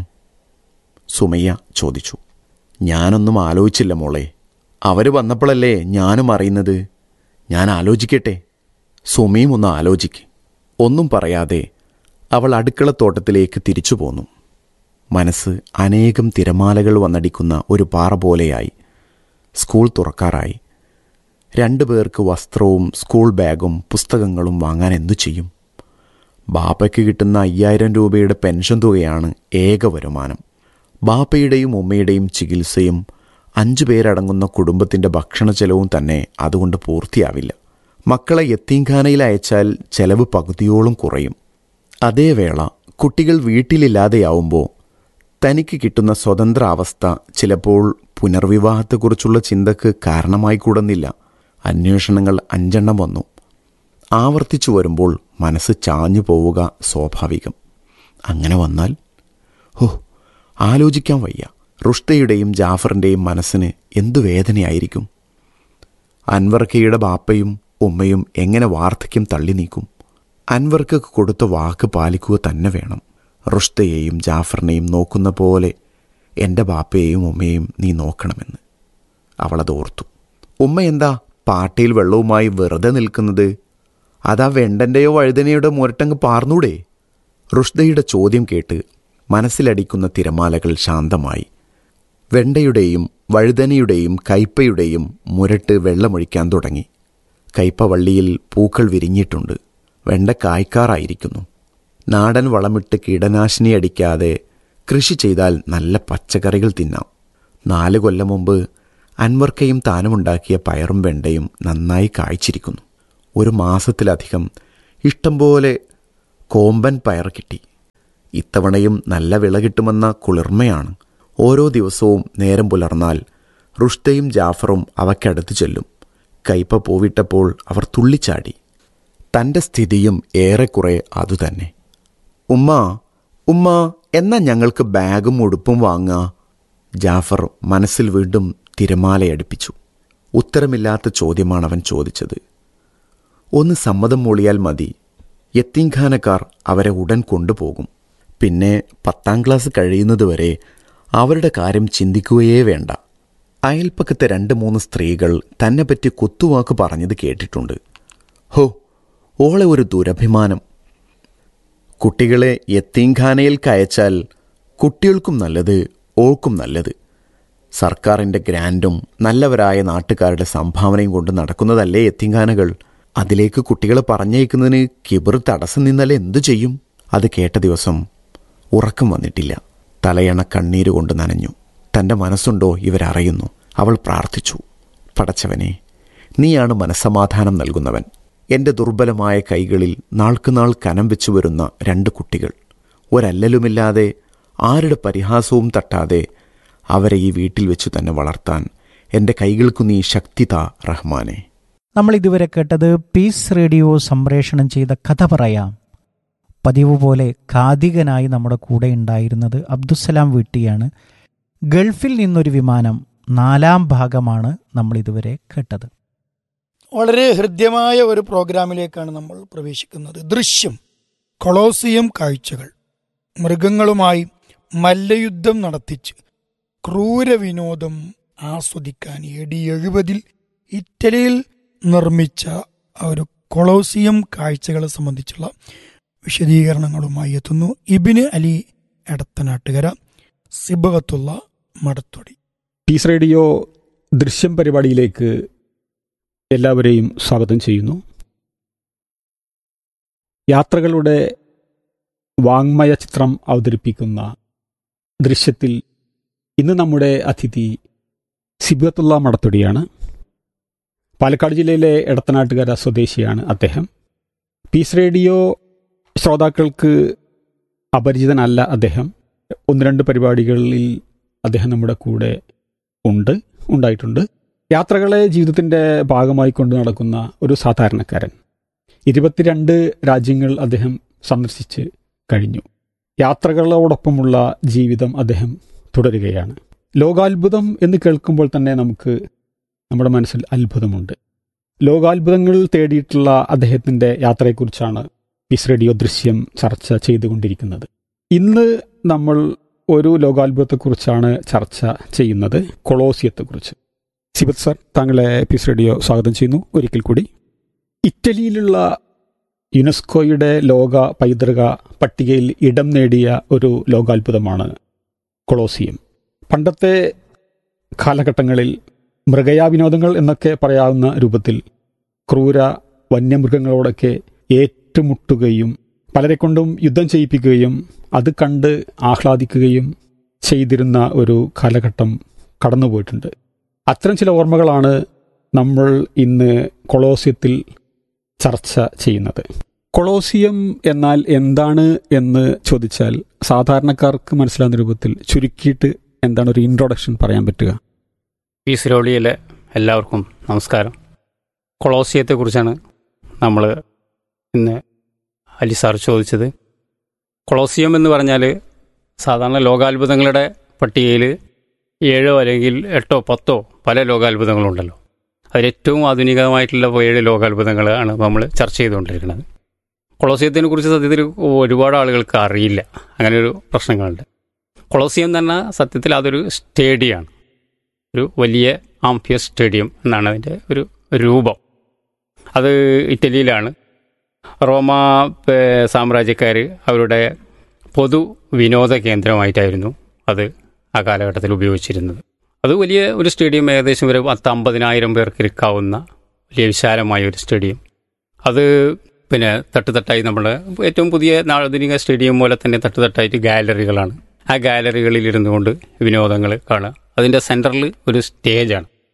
സുമയ്യ ചോദിച്ചു ഞാനൊന്നും ആലോചിച്ചില്ല മോളെ അവർ വന്നപ്പോഴല്ലേ ഞാനും അറിയുന്നത് ഞാൻ ആലോചിക്കട്ടെ സുമയും ഒന്ന് ആലോചിക്ക് ഒന്നും പറയാതെ അവൾ അടുക്കളത്തോട്ടത്തിലേക്ക് തിരിച്ചു പോന്നു മനസ്സ് അനേകം തിരമാലകൾ വന്നടിക്കുന്ന ഒരു പാറ പോലെയായി സ്കൂൾ തുറക്കാറായി രണ്ടു പേർക്ക് വസ്ത്രവും സ്കൂൾ ബാഗും പുസ്തകങ്ങളും വാങ്ങാൻ എന്തു ചെയ്യും ബാപ്പയ്ക്ക് കിട്ടുന്ന അയ്യായിരം രൂപയുടെ പെൻഷൻ തുകയാണ് ഏക വരുമാനം ബാപ്പയുടെയും ഉമ്മയുടെയും ചികിത്സയും അഞ്ചു പേരടങ്ങുന്ന കുടുംബത്തിൻ്റെ ഭക്ഷണ ചെലവും തന്നെ അതുകൊണ്ട് പൂർത്തിയാവില്ല മക്കളെ യത്തീംഖാനയിൽ അയച്ചാൽ ചെലവ് പകുതിയോളം കുറയും അതേ വേള കുട്ടികൾ വീട്ടിലില്ലാതെയാവുമ്പോൾ തനിക്ക് കിട്ടുന്ന സ്വതന്ത്ര അവസ്ഥ ചിലപ്പോൾ പുനർവിവാഹത്തെക്കുറിച്ചുള്ള ചിന്തക്ക് കാരണമായി കൂടുന്നില്ല അന്വേഷണങ്ങൾ അഞ്ചെണ്ണം വന്നു ആവർത്തിച്ചു വരുമ്പോൾ മനസ്സ് ചാഞ്ഞു പോവുക സ്വാഭാവികം അങ്ങനെ വന്നാൽ ഹോ ആലോചിക്കാൻ വയ്യ റുഷ്തയുടെയും ജാഫറിൻ്റെയും മനസ്സിന് എന്തു വേദനയായിരിക്കും അൻവർക്കയുടെ ബാപ്പയും ഉമ്മയും എങ്ങനെ വാർദ്ധക്യം തള്ളി നീക്കും അൻവർക്ക് കൊടുത്ത വാക്ക് പാലിക്കുക തന്നെ വേണം റുഷ്തയെയും ജാഫറിനെയും നോക്കുന്ന പോലെ എൻ്റെ ബാപ്പയെയും ഉമ്മയെയും നീ നോക്കണമെന്ന് അവളത് ഓർത്തു ഉമ്മ എന്താ പാട്ടയിൽ വെള്ളവുമായി വെറുതെ നിൽക്കുന്നത് അതാ വെണ്ടൻ്റെയോ വഴുതനയുടെ മുരട്ടങ്ങ് പാർന്നൂടെ റുഷ്ദയുടെ ചോദ്യം കേട്ട് മനസ്സിലടിക്കുന്ന തിരമാലകൾ ശാന്തമായി വെണ്ടയുടെയും വഴുതനയുടെയും കയ്പയുടെയും മുരട്ട് വെള്ളമൊഴിക്കാൻ തുടങ്ങി കയ്പ വള്ളിയിൽ പൂക്കൾ വിരിഞ്ഞിട്ടുണ്ട് വെണ്ട കായ്ക്കാറായിരിക്കുന്നു നാടൻ വളമിട്ട് കീടനാശിനി അടിക്കാതെ കൃഷി ചെയ്താൽ നല്ല പച്ചക്കറികൾ തിന്നാം നാല് കൊല്ലം മുമ്പ് അൻവർക്കയും താനുമുണ്ടാക്കിയ പയറും വെണ്ടയും നന്നായി കായ്ച്ചിരിക്കുന്നു ഒരു മാസത്തിലധികം ഇഷ്ടം പോലെ കോമ്പൻ പയർ കിട്ടി ഇത്തവണയും നല്ല വിള കിട്ടുമെന്ന കുളിർമയാണ് ഓരോ ദിവസവും നേരം പുലർന്നാൽ റുഷ്തയും ജാഫറും അവയ്ക്കടുത്ത് ചെല്ലും കയ്പ പൂവിട്ടപ്പോൾ അവർ തുള്ളിച്ചാടി തൻ്റെ സ്ഥിതിയും ഏറെക്കുറെ അതുതന്നെ ഉമ്മ ഉമ്മ എന്നാ ഞങ്ങൾക്ക് ബാഗും ഉടുപ്പും വാങ്ങുക ജാഫർ മനസ്സിൽ വീണ്ടും തിരമാലയടുപ്പിച്ചു ഉത്തരമില്ലാത്ത ചോദ്യമാണ് അവൻ ചോദിച്ചത് ഒന്ന് സമ്മതം മൂളിയാൽ മതി യത്തീംഖാനക്കാർ അവരെ ഉടൻ കൊണ്ടുപോകും പിന്നെ പത്താം ക്ലാസ് കഴിയുന്നതുവരെ അവരുടെ കാര്യം ചിന്തിക്കുകയേ വേണ്ട അയൽപ്പക്കത്തെ രണ്ട് മൂന്ന് സ്ത്രീകൾ തന്നെപ്പറ്റി കുത്തുവാക്ക് പറഞ്ഞത് കേട്ടിട്ടുണ്ട് ഹോ ഓളെ ഒരു ദുരഭിമാനം കുട്ടികളെ യത്തീംഖാനയിൽക്ക് അയച്ചാൽ കുട്ടികൾക്കും നല്ലത് ഓൾക്കും നല്ലത് സർക്കാരിൻ്റെ ഗ്രാൻഡും നല്ലവരായ നാട്ടുകാരുടെ സംഭാവനയും കൊണ്ട് നടക്കുന്നതല്ലേ യത്തീംഖാനകൾ അതിലേക്ക് കുട്ടികളെ പറഞ്ഞയക്കുന്നതിന് കിബർ തടസ്സം നിന്നാൽ എന്തു ചെയ്യും അത് കേട്ട ദിവസം ഉറക്കം വന്നിട്ടില്ല തലയണ കണ്ണീര് കൊണ്ട് നനഞ്ഞു തൻ്റെ മനസ്സുണ്ടോ ഇവരറിയുന്നു അവൾ പ്രാർത്ഥിച്ചു പടച്ചവനെ നീയാണ് മനസ്സമാധാനം നൽകുന്നവൻ എൻ്റെ ദുർബലമായ കൈകളിൽ നാൾക്കുനാൾ കനം വെച്ചു വരുന്ന രണ്ട് കുട്ടികൾ ഒരല്ലലുമില്ലാതെ ആരുടെ പരിഹാസവും തട്ടാതെ അവരെ ഈ വീട്ടിൽ വെച്ചു തന്നെ വളർത്താൻ എൻ്റെ കൈകൾക്കു നീ ശക്തി താ റഹ്മാനെ നമ്മൾ ഇതുവരെ കേട്ടത് പീസ് റേഡിയോ സംപ്രേഷണം ചെയ്ത കഥ പറയാം പതിവ് പോലെ ഖാദികനായി നമ്മുടെ കൂടെ ഉണ്ടായിരുന്നത് അബ്ദുസലാം വീട്ടിയാണ് ഗൾഫിൽ നിന്നൊരു വിമാനം നാലാം ഭാഗമാണ് നമ്മൾ ഇതുവരെ കേട്ടത് വളരെ ഹൃദ്യമായ ഒരു പ്രോഗ്രാമിലേക്കാണ് നമ്മൾ പ്രവേശിക്കുന്നത് ദൃശ്യം കൊളോസിയം കാഴ്ചകൾ മൃഗങ്ങളുമായി മല്ലയുദ്ധം നടത്തിച്ച് ക്രൂരവിനോദം ആസ്വദിക്കാൻ എ ഡി എഴുപതിൽ ഇറ്റലിയിൽ നിർമ്മിച്ച ആ ഒരു കൊളോസിയം കാഴ്ചകളെ സംബന്ധിച്ചുള്ള വിശദീകരണങ്ങളുമായി എത്തുന്നു ഇബിന് അലി എടത്തനാട്ടുകര സിബകത്തുള്ള മടത്തൊടി പീസ് റേഡിയോ ദൃശ്യം പരിപാടിയിലേക്ക് എല്ലാവരെയും സ്വാഗതം ചെയ്യുന്നു യാത്രകളുടെ വാങ്മയ ചിത്രം അവതരിപ്പിക്കുന്ന ദൃശ്യത്തിൽ ഇന്ന് നമ്മുടെ അതിഥി സിബത്തുള്ള മടത്തൊടിയാണ് പാലക്കാട് ജില്ലയിലെ എടത്തനാട്ടുകര സ്വദേശിയാണ് അദ്ദേഹം പീസ് റേഡിയോ ശ്രോതാക്കൾക്ക് അപരിചിതനല്ല അദ്ദേഹം ഒന്ന് രണ്ട് പരിപാടികളിൽ അദ്ദേഹം നമ്മുടെ കൂടെ ഉണ്ട് ഉണ്ടായിട്ടുണ്ട് യാത്രകളെ ജീവിതത്തിൻ്റെ ഭാഗമായി കൊണ്ട് നടക്കുന്ന ഒരു സാധാരണക്കാരൻ ഇരുപത്തിരണ്ട് രാജ്യങ്ങൾ അദ്ദേഹം സന്ദർശിച്ച് കഴിഞ്ഞു യാത്രകളോടൊപ്പമുള്ള ജീവിതം അദ്ദേഹം തുടരുകയാണ് ലോകാത്ഭുതം എന്ന് കേൾക്കുമ്പോൾ തന്നെ നമുക്ക് നമ്മുടെ മനസ്സിൽ അത്ഭുതമുണ്ട് ലോകാത്ഭുതങ്ങൾ തേടിയിട്ടുള്ള അദ്ദേഹത്തിൻ്റെ യാത്രയെക്കുറിച്ചാണ് പീസ് റേഡിയോ ദൃശ്യം ചർച്ച ചെയ്തുകൊണ്ടിരിക്കുന്നത് ഇന്ന് നമ്മൾ ഒരു ലോകാത്ഭുതത്തെക്കുറിച്ചാണ് ചർച്ച ചെയ്യുന്നത് കൊളോസിയത്തെക്കുറിച്ച് സിബത്ത് സർ താങ്കളെ പീസ് റേഡിയോ സ്വാഗതം ചെയ്യുന്നു ഒരിക്കൽ കൂടി ഇറ്റലിയിലുള്ള യുനെസ്കോയുടെ ലോക പൈതൃക പട്ടികയിൽ ഇടം നേടിയ ഒരു ലോകാത്ഭുതമാണ് കൊളോസിയം പണ്ടത്തെ കാലഘട്ടങ്ങളിൽ മൃഗയാവിനോദങ്ങൾ എന്നൊക്കെ പറയാവുന്ന രൂപത്തിൽ ക്രൂര വന്യമൃഗങ്ങളോടൊക്കെ ഏറ്റുമുട്ടുകയും പലരെ കൊണ്ടും യുദ്ധം ചെയ്യിപ്പിക്കുകയും അത് കണ്ട് ആഹ്ലാദിക്കുകയും ചെയ്തിരുന്ന ഒരു കാലഘട്ടം കടന്നുപോയിട്ടുണ്ട് അത്തരം ചില ഓർമ്മകളാണ് നമ്മൾ ഇന്ന് കൊളോസിയത്തിൽ ചർച്ച ചെയ്യുന്നത് കൊളോസിയം എന്നാൽ എന്താണ് എന്ന് ചോദിച്ചാൽ സാധാരണക്കാർക്ക് മനസ്സിലാകുന്ന രൂപത്തിൽ ചുരുക്കിയിട്ട് എന്താണ് ഒരു ഇൻട്രൊഡക്ഷൻ പറയാൻ പറ്റുക ഈ സിരോളിയിലെ എല്ലാവർക്കും നമസ്കാരം കൊളോസിയത്തെക്കുറിച്ചാണ് നമ്മൾ ഇന്ന് അലി സാർ ചോദിച്ചത് കൊളോസിയം എന്ന് പറഞ്ഞാൽ സാധാരണ ലോകാത്ഭുതങ്ങളുടെ പട്ടികയിൽ ഏഴോ അല്ലെങ്കിൽ എട്ടോ പത്തോ പല ലോകാത്ഭുതങ്ങളുണ്ടല്ലോ അതിലേറ്റവും ആധുനികമായിട്ടുള്ള ഏഴ് ലോകാത്ഭുതങ്ങളാണ് നമ്മൾ ചർച്ച ചെയ്തുകൊണ്ടിരിക്കുന്നത് കൊളോസിയത്തിനെ കുറിച്ച് സത്യത്തിൽ ഒരുപാട് ആളുകൾക്ക് അറിയില്ല അങ്ങനെ ഒരു പ്രശ്നങ്ങളുണ്ട് കൊളോസിയം എന്ന് പറഞ്ഞാൽ സത്യത്തിൽ അതൊരു സ്റ്റേഡിയമാണ് ഒരു വലിയ ആംഫിയസ് സ്റ്റേഡിയം എന്നാണ് അതിൻ്റെ ഒരു രൂപം അത് ഇറ്റലിയിലാണ് റോമ സാമ്രാജ്യക്കാർ അവരുടെ പൊതു വിനോദ കേന്ദ്രമായിട്ടായിരുന്നു അത് ആ കാലഘട്ടത്തിൽ ഉപയോഗിച്ചിരുന്നത് അത് വലിയ ഒരു സ്റ്റേഡിയം ഏകദേശം ഒരു പത്ത് അമ്പതിനായിരം പേർക്ക് ഇരിക്കാവുന്ന വലിയ വിശാലമായ ഒരു സ്റ്റേഡിയം അത് പിന്നെ തട്ടുതട്ടായി നമ്മുടെ ഏറ്റവും പുതിയ ആധുനിക സ്റ്റേഡിയം പോലെ തന്നെ തട്ടുതട്ടായിട്ട് ഗാലറികളാണ് ആ ഗാലറികളിൽ ഇരുന്നു കൊണ്ട് വിനോദങ്ങൾ കാണുക അതിൻ്റെ സെൻറ്ററിൽ ഒരു സ്റ്റേജാണ്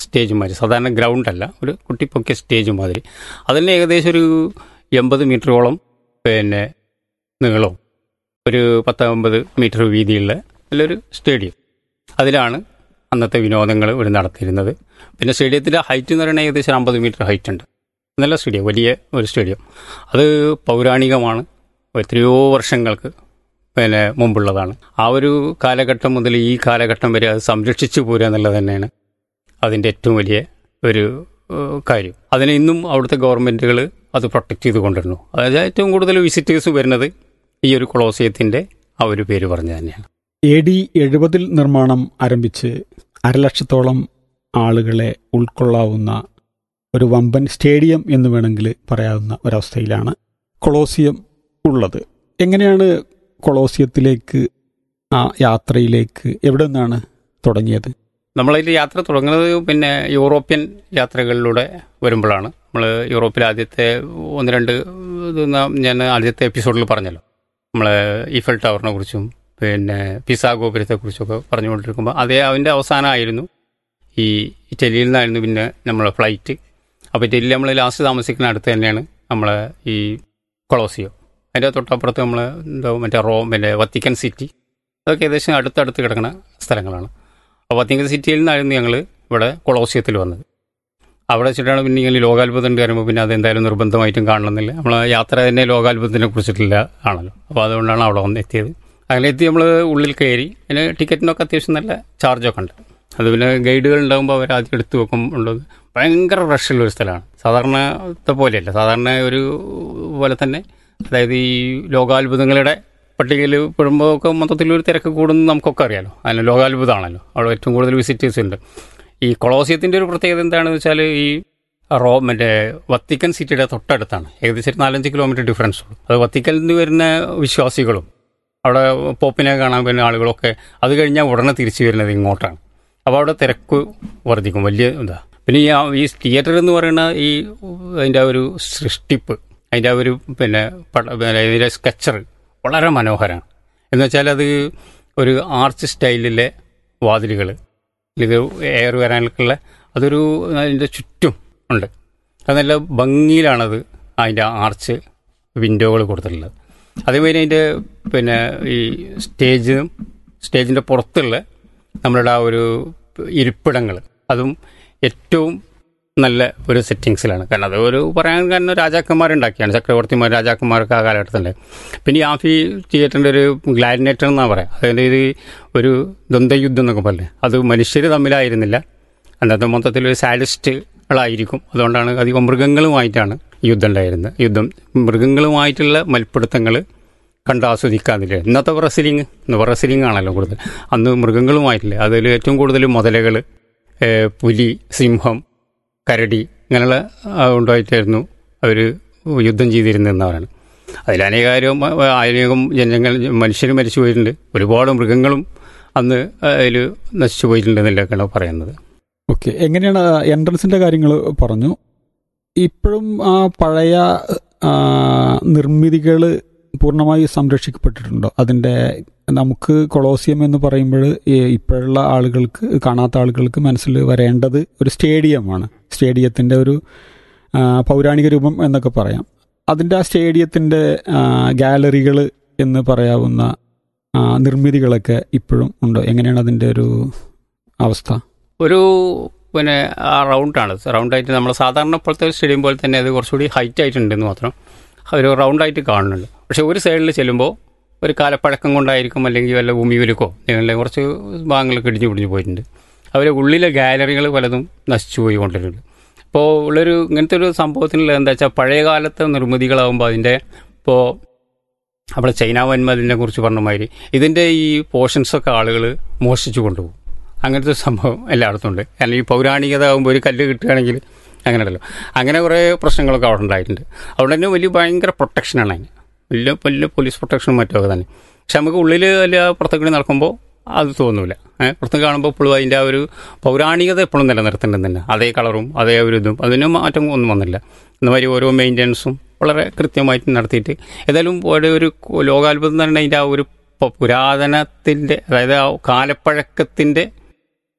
സ്റ്റേജ് മാതിരി സാധാരണ ഗ്രൗണ്ട് അല്ല ഒരു കുട്ടിപ്പൊക്കിയ സ്റ്റേജ് മാതിരി അതിന് ഏകദേശം ഒരു എൺപത് മീറ്ററോളം പിന്നെ നീളവും ഒരു പത്ത് അമ്പത് മീറ്റർ വീതിയുള്ള നല്ലൊരു സ്റ്റേഡിയം അതിലാണ് അന്നത്തെ വിനോദങ്ങൾ ഇവിടെ നടത്തിയിരുന്നത് പിന്നെ സ്റ്റേഡിയത്തിൻ്റെ ഹൈറ്റ് എന്ന് പറയുന്നത് ഏകദേശം അമ്പത് മീറ്റർ ഹൈറ്റ് ഉണ്ട് നല്ല സ്റ്റേഡിയം വലിയ ഒരു സ്റ്റേഡിയം അത് പൗരാണികമാണ് എത്രയോ വർഷങ്ങൾക്ക് പിന്നെ മുമ്പുള്ളതാണ് ആ ഒരു കാലഘട്ടം മുതൽ ഈ കാലഘട്ടം വരെ അത് സംരക്ഷിച്ചു പോരുക എന്നുള്ളത് തന്നെയാണ് അതിൻ്റെ ഏറ്റവും വലിയ ഒരു ഏഹ്, കാര്യം അതിനെ ഇന്നും അവിടുത്തെ ഗവൺമെൻറ്റുകൾ അത് പ്രൊട്ടക്റ്റ് ചെയ്ത് കൊണ്ടിരുന്നു അതായത് ഏറ്റവും കൂടുതൽ വിസിറ്റേഴ്സ് വരുന്നത് ഈ ഒരു കൊളോസിയത്തിൻ്റെ ആ ഒരു പേര് പറഞ്ഞു തന്നെയാണ് എ ഡി എഴുപതിൽ നിർമ്മാണം ആരംഭിച്ച് അരലക്ഷത്തോളം ആളുകളെ ഉൾക്കൊള്ളാവുന്ന ഒരു വമ്പൻ സ്റ്റേഡിയം എന്ന് വേണമെങ്കിൽ പറയാവുന്ന ഒരവസ്ഥയിലാണ് കൊളോസിയം ഉള്ളത് എങ്ങനെയാണ് കൊളോസിയത്തിലേക്ക് ആ യാത്രയിലേക്ക് എവിടെ നിന്നാണ് തുടങ്ങിയത് നമ്മളതിൽ യാത്ര തുടങ്ങുന്നത് പിന്നെ യൂറോപ്യൻ യാത്രകളിലൂടെ വരുമ്പോഴാണ് നമ്മൾ യൂറോപ്പിൽ ആദ്യത്തെ ഒന്ന് രണ്ട് ഇത് ന- ഞാൻ ആദ്യത്തെ എപ്പിസോഡിൽ പറഞ്ഞല്ലോ നമ്മൾ ഈഫൽ ടവറിനെ കുറിച്ചും പിന്നെ പിസ ഗോപുരത്തെക്കുറിച്ചൊക്കെ പറഞ്ഞുകൊണ്ടിരിക്കുമ്പോൾ അതേ അതിൻ്റെ അവസാനമായിരുന്നു ഈ ഇറ്റലിയിൽ നിന്നായിരുന്നു പിന്നെ നമ്മളെ ഫ്ലൈറ്റ് അപ്പോൾ ഇറ്റലിയിൽ നമ്മൾ ലാസ്റ്റ് താമസിക്കുന്ന അടുത്ത് തന്നെയാണ് നമ്മളെ ഈ കൊളോസിയോ അതിൻ്റെ തൊട്ടപ്പുറത്ത് നമ്മൾ എന്താ മറ്റേ റോം പിന്നെ വത്തിക്കൻ സിറ്റി അതൊക്കെ ഏകദേശം അടുത്തടുത്ത് കിടക്കുന്ന സ്ഥലങ്ങളാണ് അപ്പോൾ വത്തിക്കൻ സിറ്റിയിൽ നിന്നായിരുന്നു ഞങ്ങൾ ഇവിടെ കൊളോസിയത്തിൽ വന്നത് അവിടെ വെച്ചിട്ടാണ് പിന്നെ ഇങ്ങനെ ലോകാത്ഭുതം ഉണ്ട് പറയുമ്പോൾ പിന്നെ അതെന്തായാലും നിർബന്ധമായിട്ടും കാണണമെന്നില്ല നമ്മൾ യാത്ര തന്നെ ലോകാത്ഭുതത്തിനെ കുറിച്ചിട്ടില്ല ആണല്ലോ അപ്പോൾ അതുകൊണ്ടാണ് അവിടെ വന്ന് എത്തിയത് അങ്ങനെ എത്തി നമ്മൾ ഉള്ളിൽ കയറി പിന്നെ ടിക്കറ്റിനൊക്കെ അത്യാവശ്യം നല്ല ചാർജൊക്കെ ഉണ്ട് അത് പിന്നെ ഗൈഡുകൾ ഉണ്ടാകുമ്പോൾ അവർ ആദ്യം എടുത്തു വെക്കും ഉള്ളത് ഭയങ്കര റഷുള്ള ഒരു സ്ഥലമാണ് സാധാരണത്തെ പോലെയല്ല സാധാരണ ഒരു പോലെ തന്നെ അതായത് ഈ ലോകാത്ഭുതങ്ങളുടെ പട്ടികയിൽ പെടുമ്പോൾ ഒക്കെ മൊത്തത്തിൽ ഒരു തിരക്ക് കൂടുന്നത് നമുക്കൊക്കെ അറിയാലോ അതിന് ലോകാത്ഭുതമാണല്ലോ അവിടെ ഏറ്റവും കൂടുതൽ വിസിറ്റേഴ്സ് ഉണ്ട് ഈ കൊളോസിയത്തിൻ്റെ ഒരു പ്രത്യേകത എന്താണെന്ന് വെച്ചാൽ ഈ റോ മറ്റേ വത്തിക്കൻ സിറ്റിയുടെ തൊട്ടടുത്താണ് ഏകദേശം ഒരു നാലഞ്ച് കിലോമീറ്റർ ഡിഫറൻസ് ഉള്ളൂ അത് വത്തിക്കനിൽ നിന്ന് വരുന്ന വിശ്വാസികളും അവിടെ പോപ്പിനെ കാണാൻ വരുന്ന ആളുകളൊക്കെ അത് കഴിഞ്ഞാൽ ഉടനെ തിരിച്ചു വരുന്നത് ഇങ്ങോട്ടാണ് അപ്പോൾ അവിടെ തിരക്ക് വർദ്ധിക്കും വലിയ ഇതാ പിന്നെ ഈ ആ- ഈ തിയേറ്റർ എന്ന് പറയുന്ന ഈ അതിൻ്റെ ആ ഒരു സൃഷ്ടിപ്പ് അതിൻ്റെ ആ ഒരു പിന്നെ പട പിന്നെ അതിൻ്റെ സ്കെച്ചർ വളരെ മനോഹരമാണ് എന്ന് വെച്ചാൽ അത് ഒരു ആർച്ച് സ്റ്റൈലിലെ വാതിലുകൾ ഇത് എയർ വരാനൊക്കെയുള്ള അതൊരു അതിൻ്റെ ചുറ്റും ഉണ്ട് അത് നല്ല ഭംഗിയിലാണത് അതിൻ്റെ ആർച്ച് വിൻഡോകൾ കൊടുത്തിട്ടുള്ളത് അതേമാതിരി അതിൻ്റെ പിന്നെ ഈ സ്റ്റേജും സ്റ്റേജിൻ്റെ പുറത്തുള്ള നമ്മളുടെ ആ ഒരു ഇരിപ്പിടങ്ങൾ അതും ഏറ്റവും നല്ല ഒരു സെറ്റിങ്സിലാണ് കാരണം അത് ഒരു പറയാൻ കാരണം രാജാക്കന്മാരുണ്ടാക്കിയാണ് ചക്രവർത്തിമാർ രാജാക്കന്മാർക്ക് ആ കാലഘട്ടത്തിൻ്റെ പിന്നെ ഈ ആഫി തിയേറ്ററിൻ്റെ ഒരു ഗ്ലാഡിനേറ്റർ എന്നാണ് പറയാം അതിൻ്റെ ഇത് ഒരു ദ്വന്ദ്വയുദ്ധം എന്നൊക്കെ പറയില്ലേ അത് മനുഷ്യർ തമ്മിലായിരുന്നില്ല അന്നത്തെ മൊത്തത്തിൽ ഒരു സാഡിസ്റ്റുകളായിരിക്കും അതുകൊണ്ടാണ് അധികം മൃഗങ്ങളുമായിട്ടാണ് യുദ്ധം ഉണ്ടായിരുന്നത് യുദ്ധം മൃഗങ്ങളുമായിട്ടുള്ള മൽപ്പിടുത്തങ്ങൾ കണ്ടാസ്വദിക്കാതില്ല ഇന്നത്തെ റെസ്ലിംഗ് ഇന്ന് റെസ്ലിംഗ് ആണല്ലോ കൂടുതൽ അന്ന് മൃഗങ്ങളുമായിട്ടില്ല അതിൽ ഏറ്റവും കൂടുതൽ മുതലകൾ പുലി സിംഹം കരടി ഇങ്ങനെയുള്ള ആ, ഉണ്ടായിട്ടായിരുന്നു അവർ യുദ്ധം ചെയ്തിരുന്നതെന്ന് പറയുന്നത് അതിൽ അനേകായിരം അനേകം ജനങ്ങൾ മനുഷ്യർ മരിച്ചു പോയിട്ടുണ്ട് ഒരുപാട് മൃഗങ്ങളും അന്ന് അതിൽ നശിച്ചു പോയിട്ടുണ്ടെന്നല്ലൊക്കെയാണ് പറയുന്നത് ഓക്കെ എങ്ങനെയാണ് എൻട്രൻസിന്റെ കാര്യങ്ങൾ പറഞ്ഞു ഇപ്പോഴും ആ പഴയ നിർമ്മിതികൾ പൂർണ്ണമായി സംരക്ഷിക്കപ്പെട്ടിട്ടുണ്ടോ അതിൻ്റെ നമുക്ക് കൊളോസിയം എന്ന് പറയുമ്പോൾ ഇപ്പോഴുള്ള ആളുകൾക്ക് കാണാത്ത ആളുകൾക്ക് മനസ്സിൽ വരേണ്ടത് ഒരു സ്റ്റേഡിയമാണ് സ്റ്റേഡിയത്തിൻ്റെ ഒരു ആ, പൗരാണിക രൂപം എന്നൊക്കെ പറയാം അതിൻ്റെ ആ സ്റ്റേഡിയത്തിൻ്റെ ഗാലറികൾ എന്ന് പറയാവുന്ന ആ, നിർമ്മിതികളൊക്കെ ഇപ്പോഴും ഉണ്ടോ എങ്ങനെയാണ് അതിൻ്റെ ഒരു അവസ്ഥ ഒരു പിന്നെ ആ റൗണ്ടാണ് റൗണ്ടായിട്ട് നമ്മൾ സാധാരണ ഇപ്പോഴത്തെ സ്റ്റേഡിയം പോലെ തന്നെ അത് കുറച്ചുകൂടി ഹൈറ്റ് ആയിട്ടുണ്ടെന്ന് മാത്രം ഒരു റൗണ്ടായിട്ട് കാണുന്നുണ്ട് പക്ഷേ ഒരു സൈഡിൽ ചെല്ലുമ്പോൾ ഒരു കാലപ്പഴക്കം കൊണ്ടായിരിക്കും അല്ലെങ്കിൽ വല്ല ഭൂമി വിലക്കോ അല്ലെങ്കിൽ കുറച്ച് ഭാഗങ്ങളൊക്കെ ഇടിഞ്ഞു പിടിഞ്ഞു പോയിട്ടുണ്ട് അവർ ഉള്ളിലെ ഗാലറികൾ പലതും നശിച്ചു പോയിക്കൊണ്ടിട്ടുണ്ട് ഇപ്പോൾ ഉള്ളൊരു ഇങ്ങനത്തെ ഒരു സംഭവത്തിനുള്ള എന്താ വെച്ചാൽ പഴയ കാലത്തെ നിർമ്മിതികളാകുമ്പോൾ അതിൻ്റെ ഇപ്പോൾ നമ്മുടെ ചൈന വന്മതിനെ കുറിച്ച് പറഞ്ഞ മാതിരി ഇതിൻ്റെ ഈ പോർഷൻസൊക്കെ ആളുകൾ മോഷ്ടിച്ചു കൊണ്ടുപോകും അങ്ങനത്തെ ഒരു സംഭവം എല്ലായിടത്തും ഉണ്ട് കാരണം ഈ പൗരാണികത ആകുമ്പോൾ ഒരു കല്ല് കിട്ടുകയാണെങ്കിൽ അങ്ങനെയല്ലോ അങ്ങനെ കുറേ പ്രശ്നങ്ങളൊക്കെ അവിടെ ഉണ്ടായിട്ടുണ്ട് അവിടെ തന്നെ വലിയ ഭയങ്കര പ്രൊട്ടക്ഷനാണ് അതിന് വലിയ വലിയ പോലീസ് പ്രൊട്ടക്ഷനും മറ്റൊക്കെ തന്നെ പക്ഷെ നമുക്ക് ഉള്ളിൽ അല്ല പുറത്തേക്ക് നടക്കുമ്പോൾ അത് തോന്നൂല ഏഹ് പുറത്ത് കാണുമ്പോൾ ഇപ്പോഴും അതിൻ്റെ ആ ഒരു പൗരാണികത എപ്പോഴും നിലനിർത്തേണ്ടത് തന്നെ അതേ കളറും അതേ ഒരു ഇതും അതിന് മാറ്റം ഒന്നും വന്നില്ല എന്നമാതിരി ഓരോ മെയിൻ്റനൻസും വളരെ കൃത്യമായിട്ട് നടത്തിയിട്ട് ഏതായാലും ഒരു ഒരു ലോകാത്ഭുതം തന്നെ അതിൻ്റെ ആ ഒരു പ- പുരാതനത്തിൻ്റെ അതായത് ആ കാലപ്പഴക്കത്തിൻ്റെ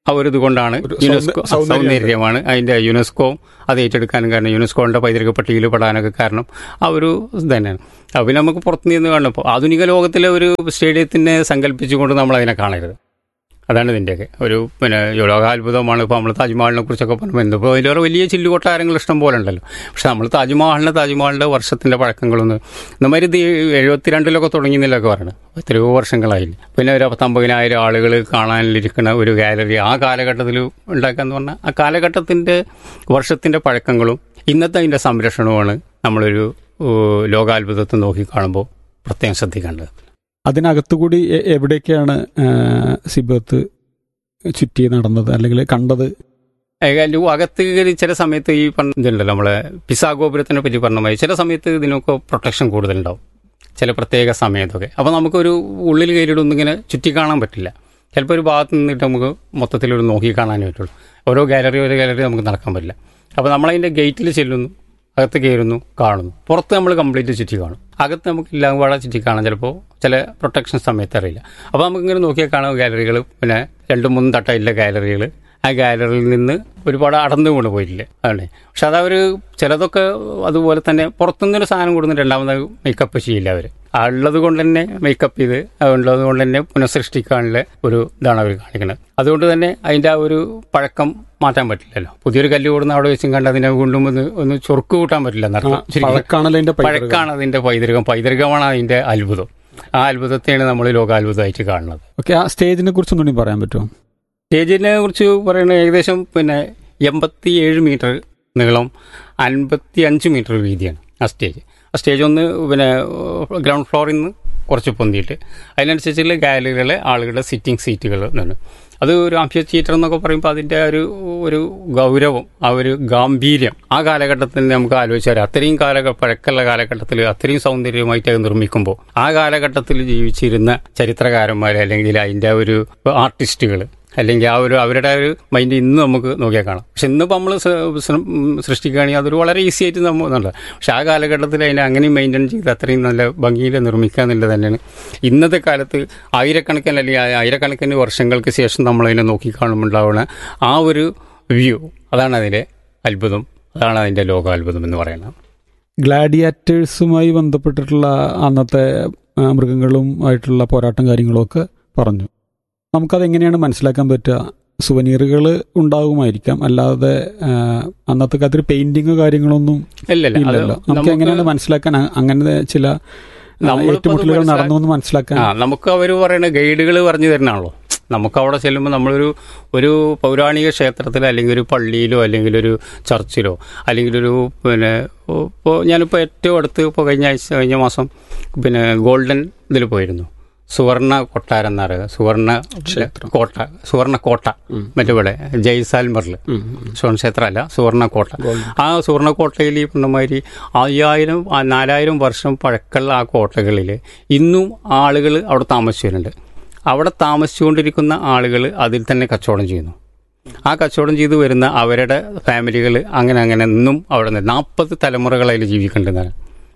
ആ ഒരു ഇതുകൊണ്ടാണ് ഒരു യുനെസ്കോ സൗന്ദ- സൗന്ദര്യം. സൗന്ദര്യമാണ് അതിന്റെ യുനെസ്കോ അത് ഏറ്റെടുക്കാനും കാരണം യുനെസ്കോയുടെ പൈതൃക പട്ടികയിൽ പെടാനൊക്കെ കാരണം ആ ഒരു ഇത് തന്നെയാണ് അപ്പോൾ പിന്നെ നമുക്ക് പുറത്തു നിന്ന് കാണണം ഇപ്പോൾ ആധുനിക ലോകത്തിലെ ഒരു സ്റ്റേഡിയത്തിനെ സങ്കല്പിച്ചുകൊണ്ട് നമ്മൾ അതിനെ കാണരുത് അതാണ് ഇതിൻ്റെയൊക്കെ ഒരു പിന്നെ ലോകാത്ഭുതമാണ് ഇപ്പോൾ നമ്മൾ താജ്മഹലിനെ കുറിച്ചൊക്കെ പറയുമ്പോൾ എന്തിപ്പോൾ അതിലേറെ വലിയ ചില്ലു കൊട്ടാരങ്ങൾ ഇഷ്ടം പോലെ ഉണ്ടല്ലോ പക്ഷെ നമ്മൾ താജ്മഹലിനെ താജ്മഹലിൻ്റെ വർഷത്തിൻ്റെ പഴക്കങ്ങളൊന്നും ഇന്നമാതിരി ഇത് എഴുപത്തിരണ്ടിലൊക്കെ തുടങ്ങിയെന്നില്ലൊക്കെ പറയണം എത്രയോ വർഷങ്ങളായില്ല പിന്നെ ഒരു പത്തമ്പതിനായിരം ആളുകൾ കാണാനിരിക്കുന്ന ഒരു ഗാലറി ആ കാലഘട്ടത്തിൽ ഉണ്ടാക്കാന്ന് പറഞ്ഞാൽ ആ കാലഘട്ടത്തിൻ്റെ വർഷത്തിൻ്റെ പഴക്കങ്ങളും ഇന്നത്തെ അതിൻ്റെ സംരക്ഷണവുമാണ് നമ്മളൊരു ഏഹ്, ലോകാത്ഭുതത്തെ നോക്കി കാണുമ്പോൾ പ്രത്യേകം ശ്രദ്ധിക്കേണ്ടത് അതിനകത്തുകൂടി എ- എവിടെയൊക്കെയാണ് ആ, സിബത്ത് ചുറ്റി നടന്നത് അല്ലെങ്കിൽ കണ്ടത് ഏതായാലും അകത്ത് കയറി ചില സമയത്ത് ഈ പറഞ്ഞിട്ടുണ്ടല്ലോ നമ്മളെ പിസാ ഗോപുരത്തിനെ പറ്റി പറഞ്ഞ മാതിരി ചില സമയത്ത് ഇതിനൊക്കെ പ്രൊട്ടക്ഷൻ കൂടുതലുണ്ടാവും ചില പ്രത്യേക സമയത്തൊക്കെ അപ്പോൾ നമുക്കൊരു ഉള്ളിൽ കയറിയിട്ടൊന്നും ഇങ്ങനെ ചുറ്റി കാണാൻ പറ്റില്ല ചിലപ്പോൾ ഒരു ഭാഗത്ത് നിന്നിട്ട് നമുക്ക് മൊത്തത്തിൽ ഒരു നോക്കി കാണാനേ പറ്റുള്ളൂ ഓരോ ഗാലറി ഓരോ ഗാലറി നമുക്ക് നടക്കാൻ പറ്റില്ല അപ്പോൾ നമ്മളതിൻ്റെ ഗേറ്റിൽ ചെല്ലുന്നു അകത്ത് കയറുന്നു കാണുന്നു പുറത്ത് നമ്മൾ കംപ്ലീറ്റ് ചുറ്റി കാണും അകത്ത് നമുക്ക് എല്ലാം കൂടെ ചുറ്റി കാണാൻ ചിലപ്പോൾ ചില പ്രൊട്ടക്ഷൻ സമയത്ത് അറിയില്ല അപ്പോൾ നമുക്കിങ്ങനെ നോക്കിയാൽ കാണാം ഗാലറികൾ പിന്നെ രണ്ട് മൂന്ന് തട്ടയില്ല ഗാലറികൾ ആ ഗാലറിയിൽ നിന്ന് ഒരുപാട് അടന്നു കൊണ്ട് പോയിട്ടില്ലേ അതാണ് പക്ഷെ അതവർ ചിലതൊക്കെ അതുപോലെ തന്നെ പുറത്തുനിന്നൊരു സാധനം കൊടുന്ന് രണ്ടാമത് മേക്കപ്പ് ചെയ്യില്ല അവർ ഉള്ളത് കൊണ്ട് തന്നെ മേക്കപ്പ് ചെയ്ത് ഉള്ളത് കൊണ്ട് തന്നെ പുനഃസൃഷ്ടിക്കാനുള്ള ഒരു ഇതാണ് അവർ കാണിക്കുന്നത് അതുകൊണ്ട് തന്നെ അതിൻ്റെ ആ ഒരു പഴക്കം മാറ്റാൻ പറ്റില്ലല്ലോ പുതിയൊരു കല്ല് കൊടുന്ന് അവിടെ വെച്ചും കണ്ട് അതിനെ കൊണ്ടും ഒന്ന് ഒന്ന് ചൊറുക്ക് കൂട്ടാൻ പറ്റില്ല ആ, എന്നർത്ഥം ശരിക്കും പഴക്കാണല്ലോ അതിന്റെ പൈതൃകം. പഴക്കാണ് അതിൻ്റെ പൈതൃകം പൈതൃകമാണ് അതിൻ്റെ അത്ഭുതം ആ അത്ഭുതത്തെയാണ് നമ്മൾ ലോകാത്ഭുതമായിട്ട് കാണുന്നത് ഓക്കെ ആ സ്റ്റേജിനെ കുറിച്ചൊന്നുകൂടി പറയാൻ പറ്റുമോ സ്റ്റേജിനെ കുറിച്ച് പറയുന്നത് ഏകദേശം പിന്നെ എൺപത്തി ഏഴ് മീറ്റർ നീളം അൻപത്തി അഞ്ച് മീറ്റർ വീതിയാണ് ആ സ്റ്റേജ് ആ സ്റ്റേജ് ഒന്ന് പിന്നെ ഗ്രൗണ്ട് ഫ്ലോറിൽ നിന്ന് കുറച്ച് പൊന്തിയിട്ട് അതിനനുസരിച്ചുള്ള ഗാലറികളെ ആളുകളുടെ സിറ്റിംഗ് സീറ്റുകൾ എന്നാണ് അത് ഒരു ആംഫിയ തിയേറ്റർ എന്നൊക്കെ പറയുമ്പോൾ അതിൻ്റെ ഒരു ഒരു ഗൗരവം ആ ഒരു ഗാംഭീര്യം ആ കാലഘട്ടത്തിൽ നമുക്ക് ആലോചിച്ചാൽ അത്രയും കാല പഴക്കമുള്ള കാലഘട്ടത്തിൽ അത്രയും സൗന്ദര്യമായിട്ട് അത് നിർമ്മിക്കുമ്പോൾ ആ കാലഘട്ടത്തിൽ ജീവിച്ചിരുന്ന ചരിത്രകാരന്മാർ അല്ലെങ്കിൽ അതിൻ്റെ ഒരു ആർട്ടിസ്റ്റുകൾ അല്ലെങ്കിൽ ആ ഒരു അവരുടെ ഒരു മൈൻഡ് ഇന്ന് നമുക്ക് നോക്കിയാൽ കാണാം പക്ഷെ ഇന്നിപ്പോൾ നമ്മൾ സൃഷ്ടിക്കുകയാണെങ്കിൽ അതൊരു വളരെ ഈസി ആയിട്ട് നമ്മൾ നല്ല പക്ഷെ ആ കാലഘട്ടത്തിൽ അതിനെ അങ്ങനെയും മെയിൻറ്റെയിൻ ചെയ്ത് അത്രയും നല്ല ഭംഗിയിൽ നിർമ്മിക്കുക എന്നുള്ളത് തന്നെയാണ് ഇന്നത്തെ കാലത്ത് ആയിരക്കണക്കിന് അല്ലെങ്കിൽ ആ- ആയിരക്കണക്കിന് വർഷങ്ങൾക്ക് ശേഷം നമ്മളതിനെ നോക്കി കാണുമ്പോണ്ടാവുന്ന ആ ഒരു വ്യൂ അതാണ് അതിലെ അത്ഭുതം അതാണ് അതിൻ്റെ ലോകാത്ഭുതം എന്ന് പറയുന്നത് ഗ്ലാഡിയേറ്റേഴ്സുമായി ബന്ധപ്പെട്ടിട്ടുള്ള അന്നത്തെ ആ, മൃഗങ്ങളും ആയിട്ടുള്ള പോരാട്ടം കാര്യങ്ങളൊക്കെ പറഞ്ഞു നമുക്കതെങ്ങനെയാണ് മനസ്സിലാക്കാൻ പറ്റുക സുവനീറുകൾ ഉണ്ടാകുമായിരിക്കാം അല്ലാതെ ആ, അന്നത്തെ കാലത്ത് പെയിന്റിങ് കാര്യങ്ങളൊന്നും ഇല്ലല്ല അത് ഇല്ലല്ലോ നമുക്ക് നമുക്ക് എങ്ങനെയാണ് മനസ്സിലാക്കാൻ അ- അങ്ങനെ ചില ആ, നമ്മളിപ്പോ അത് ഏറ്റുമുട്ടലുകൾ മനസ്സിലാ- നടന്നു എന്ന് മനസ്സിലാക്കാൻ ആ നമുക്ക് അവർ പറയുന്ന ഗൈഡുകൾ പറഞ്ഞു തരുന്നതാണല്ലോ നമുക്ക് അവിടെ ചെല്ലുമ്പോൾ നമ്മളൊരു ഒരു പൗരാണിക ക്ഷേത്രത്തിലോ അല്ലെങ്കിൽ ഒരു പള്ളിയിലോ അല്ലെങ്കിൽ ഒരു ചർച്ചിലോ അല്ലെങ്കിൽ ഒരു പിന്നെ ഇപ്പോൾ ഞാനിപ്പോൾ ഏറ്റവും അടുത്ത് ഇപ്പോൾ കഴിഞ്ഞ ആഴ്ച കഴിഞ്ഞ മാസം പിന്നെ ഗോൾഡൻ ഇതിൽ പോയിരുന്നു സുവർണ കൊട്ടാരം എന്ന് പറയുക സുവർണ ക്ഷേത്രം. കോട്ട സുവർണ കോട്ട മറ്റിവിടെ ജയ്സാൽമറിൽ സുവർണ ക്ഷേത്രമല്ല സുവർണ കോട്ട ആ സുവർണ കോട്ടയിൽ ഈ പറഞ്ഞമാതിരി അയ്യായിരം ആ നാലായിരം വർഷം പഴക്കമുള്ള ആ കോട്ടകളിൽ ഇന്നും ആളുകൾ അവിടെ താമസിച്ചു വരുന്നുണ്ട് അവിടെ താമസിച്ചുകൊണ്ടിരിക്കുന്ന ആളുകൾ അതിൽ തന്നെ കച്ചവടം ചെയ്യുന്നു ആ കച്ചവടം ചെയ്തു വരുന്ന അവരുടെ ഫാമിലികൾ അങ്ങനെ അങ്ങനെ ഇന്നും അവിടെ നിന്ന് നാൽപ്പത് തലമുറകൾ അതിൽ ജീവിക്കേണ്ടതാണ്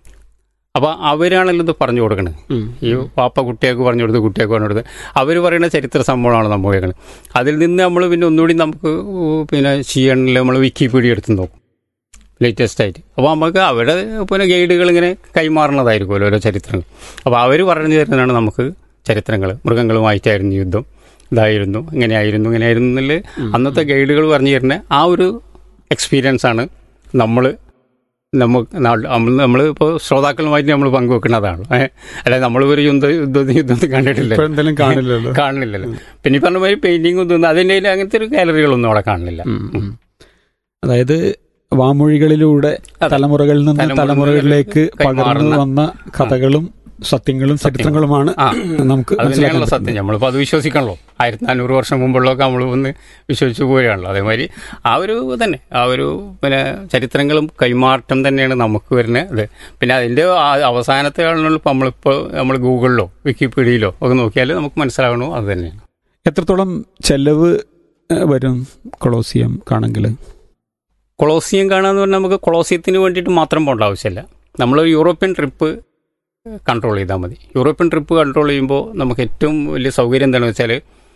അപ്പോൾ അവരാണല്ലോ ഇത് പറഞ്ഞു കൊടുക്കുന്നത് ഈ പാപ്പ കുട്ടികൾക്ക് പറഞ്ഞു കൊടുത്ത് കുട്ടികൾക്ക് പറഞ്ഞു കൊടുത്ത് അവർ പറയുന്ന ചരിത്ര സംഭവമാണ് നമ്മൾ കേൾക്കുന്നത് അതിൽ നിന്ന് നമ്മൾ പിന്നെ ഒന്നുകൂടി നമുക്ക് പിന്നെ ചെയ്യണില്ല നമ്മൾ വിക്കിപീഡിയ എടുത്ത് നോക്കും ലേറ്റസ്റ്റ് ആയിട്ട് അപ്പോൾ നമുക്ക് അവരുടെ പിന്നെ ഗൈഡുകൾ ഇങ്ങനെ കൈമാറുന്നതായിരിക്കുമല്ലോ ഓരോ ചരിത്രങ്ങൾ അപ്പോൾ അവർ പറഞ്ഞു തരുന്നതാണ് നമുക്ക് ചരിത്രങ്ങൾ മൃഗങ്ങളുമായിട്ടായിരുന്നു യുദ്ധം ഇതായിരുന്നു ഇങ്ങനെയായിരുന്നു ഇങ്ങനെയായിരുന്നു എന്നുള്ളത് അന്നത്തെ ഗൈഡുകൾ പറഞ്ഞു തരുന്ന ആ ഒരു എക്സ്പീരിയൻസ് ആണ് നമ്മൾ നമുക്ക് നമ്മൾ ഇപ്പോൾ ശ്രോതാക്കളുമായിട്ട് നമ്മൾ പങ്കുവെക്കുന്നതാണ് ഏഹ് അല്ലാതെ നമ്മൾ ഒരു യുദ്ധ യുദ്ധ യുദ്ധത്തിൽ കണ്ടിട്ടില്ല ഇപ്പൊ എന്തായാലും കാണില്ലല്ലോ കാണില്ലല്ലോ പിന്നെ ഈ പറഞ്ഞ മാതിരി പെയിന്റിംഗ് ഒന്നും അതിൻ്റെ ഇടയിൽ അങ്ങനത്തെ ഒരു ഗാലറികളൊന്നും അവിടെ കാണില്ല ഉം, ഉം. അതായത് വാമൊഴികളിലൂടെ അതെ. തലമുറകളിൽ നിന്ന് തലമുറകളിലേക്ക് തലമുറകളിലേക്ക് പകർന്നു കൈമാറുന്ന വന്ന കഥകളും സത്യങ്ങളും ചരിത്രങ്ങളുമാണ് ആ. നമുക്ക് അത് മനസ്സിലാക്കാൻ തന്നെയാണല്ലോ സത്യം നമ്മളിപ്പോൾ അത് വിശ്വസിക്കണല്ലോ ആയിരത്തി നാനൂറ് വർഷം മുമ്പുള്ളതൊക്കെ നമ്മൾ ഒന്ന് വിശ്വസിച്ച് പോവുകയാണല്ലോ അതേമാതിരി ആ ഒരു തന്നെ ആ ഒരു പിന്നെ ചരിത്രങ്ങളും കൈമാറ്റം തന്നെയാണ് നമുക്ക് വരുന്നത് ഇത് പിന്നെ അതിൻ്റെ ആ- അവസാനത്തെ ആണെന്നുള്ള ഇപ്പോൾ നമ്മളിപ്പോൾ നമ്മൾ ഗൂഗിളിലോ വിക്കിപീഡിയയിലോ ഒക്കെ നോക്കിയാൽ നമുക്ക് മനസ്സിലാകണോ അത് തന്നെയാണ് എത്രത്തോളം ചെലവ് ഏഹ്, വരും കൊളോസിയം കാണെങ്കിൽ കൊളോസിയം കാണാന്ന് പറഞ്ഞാൽ നമുക്ക് കൊളോസിയത്തിന് വേണ്ടിയിട്ട് മാത്രം പോകേണ്ട ആവശ്യമില്ല നമ്മളൊരു യൂറോപ്യൻ ട്രിപ്പ് കൺട്രോൾ ചെയ്താൽ മതി യൂറോപ്യൻ ട്രിപ്പ് കൺട്രോൾ ചെയ്യുമ്പോൾ നമുക്ക് ഏറ്റവും വലിയ സൗകര്യം എന്താണെന്ന് വെച്ചാൽ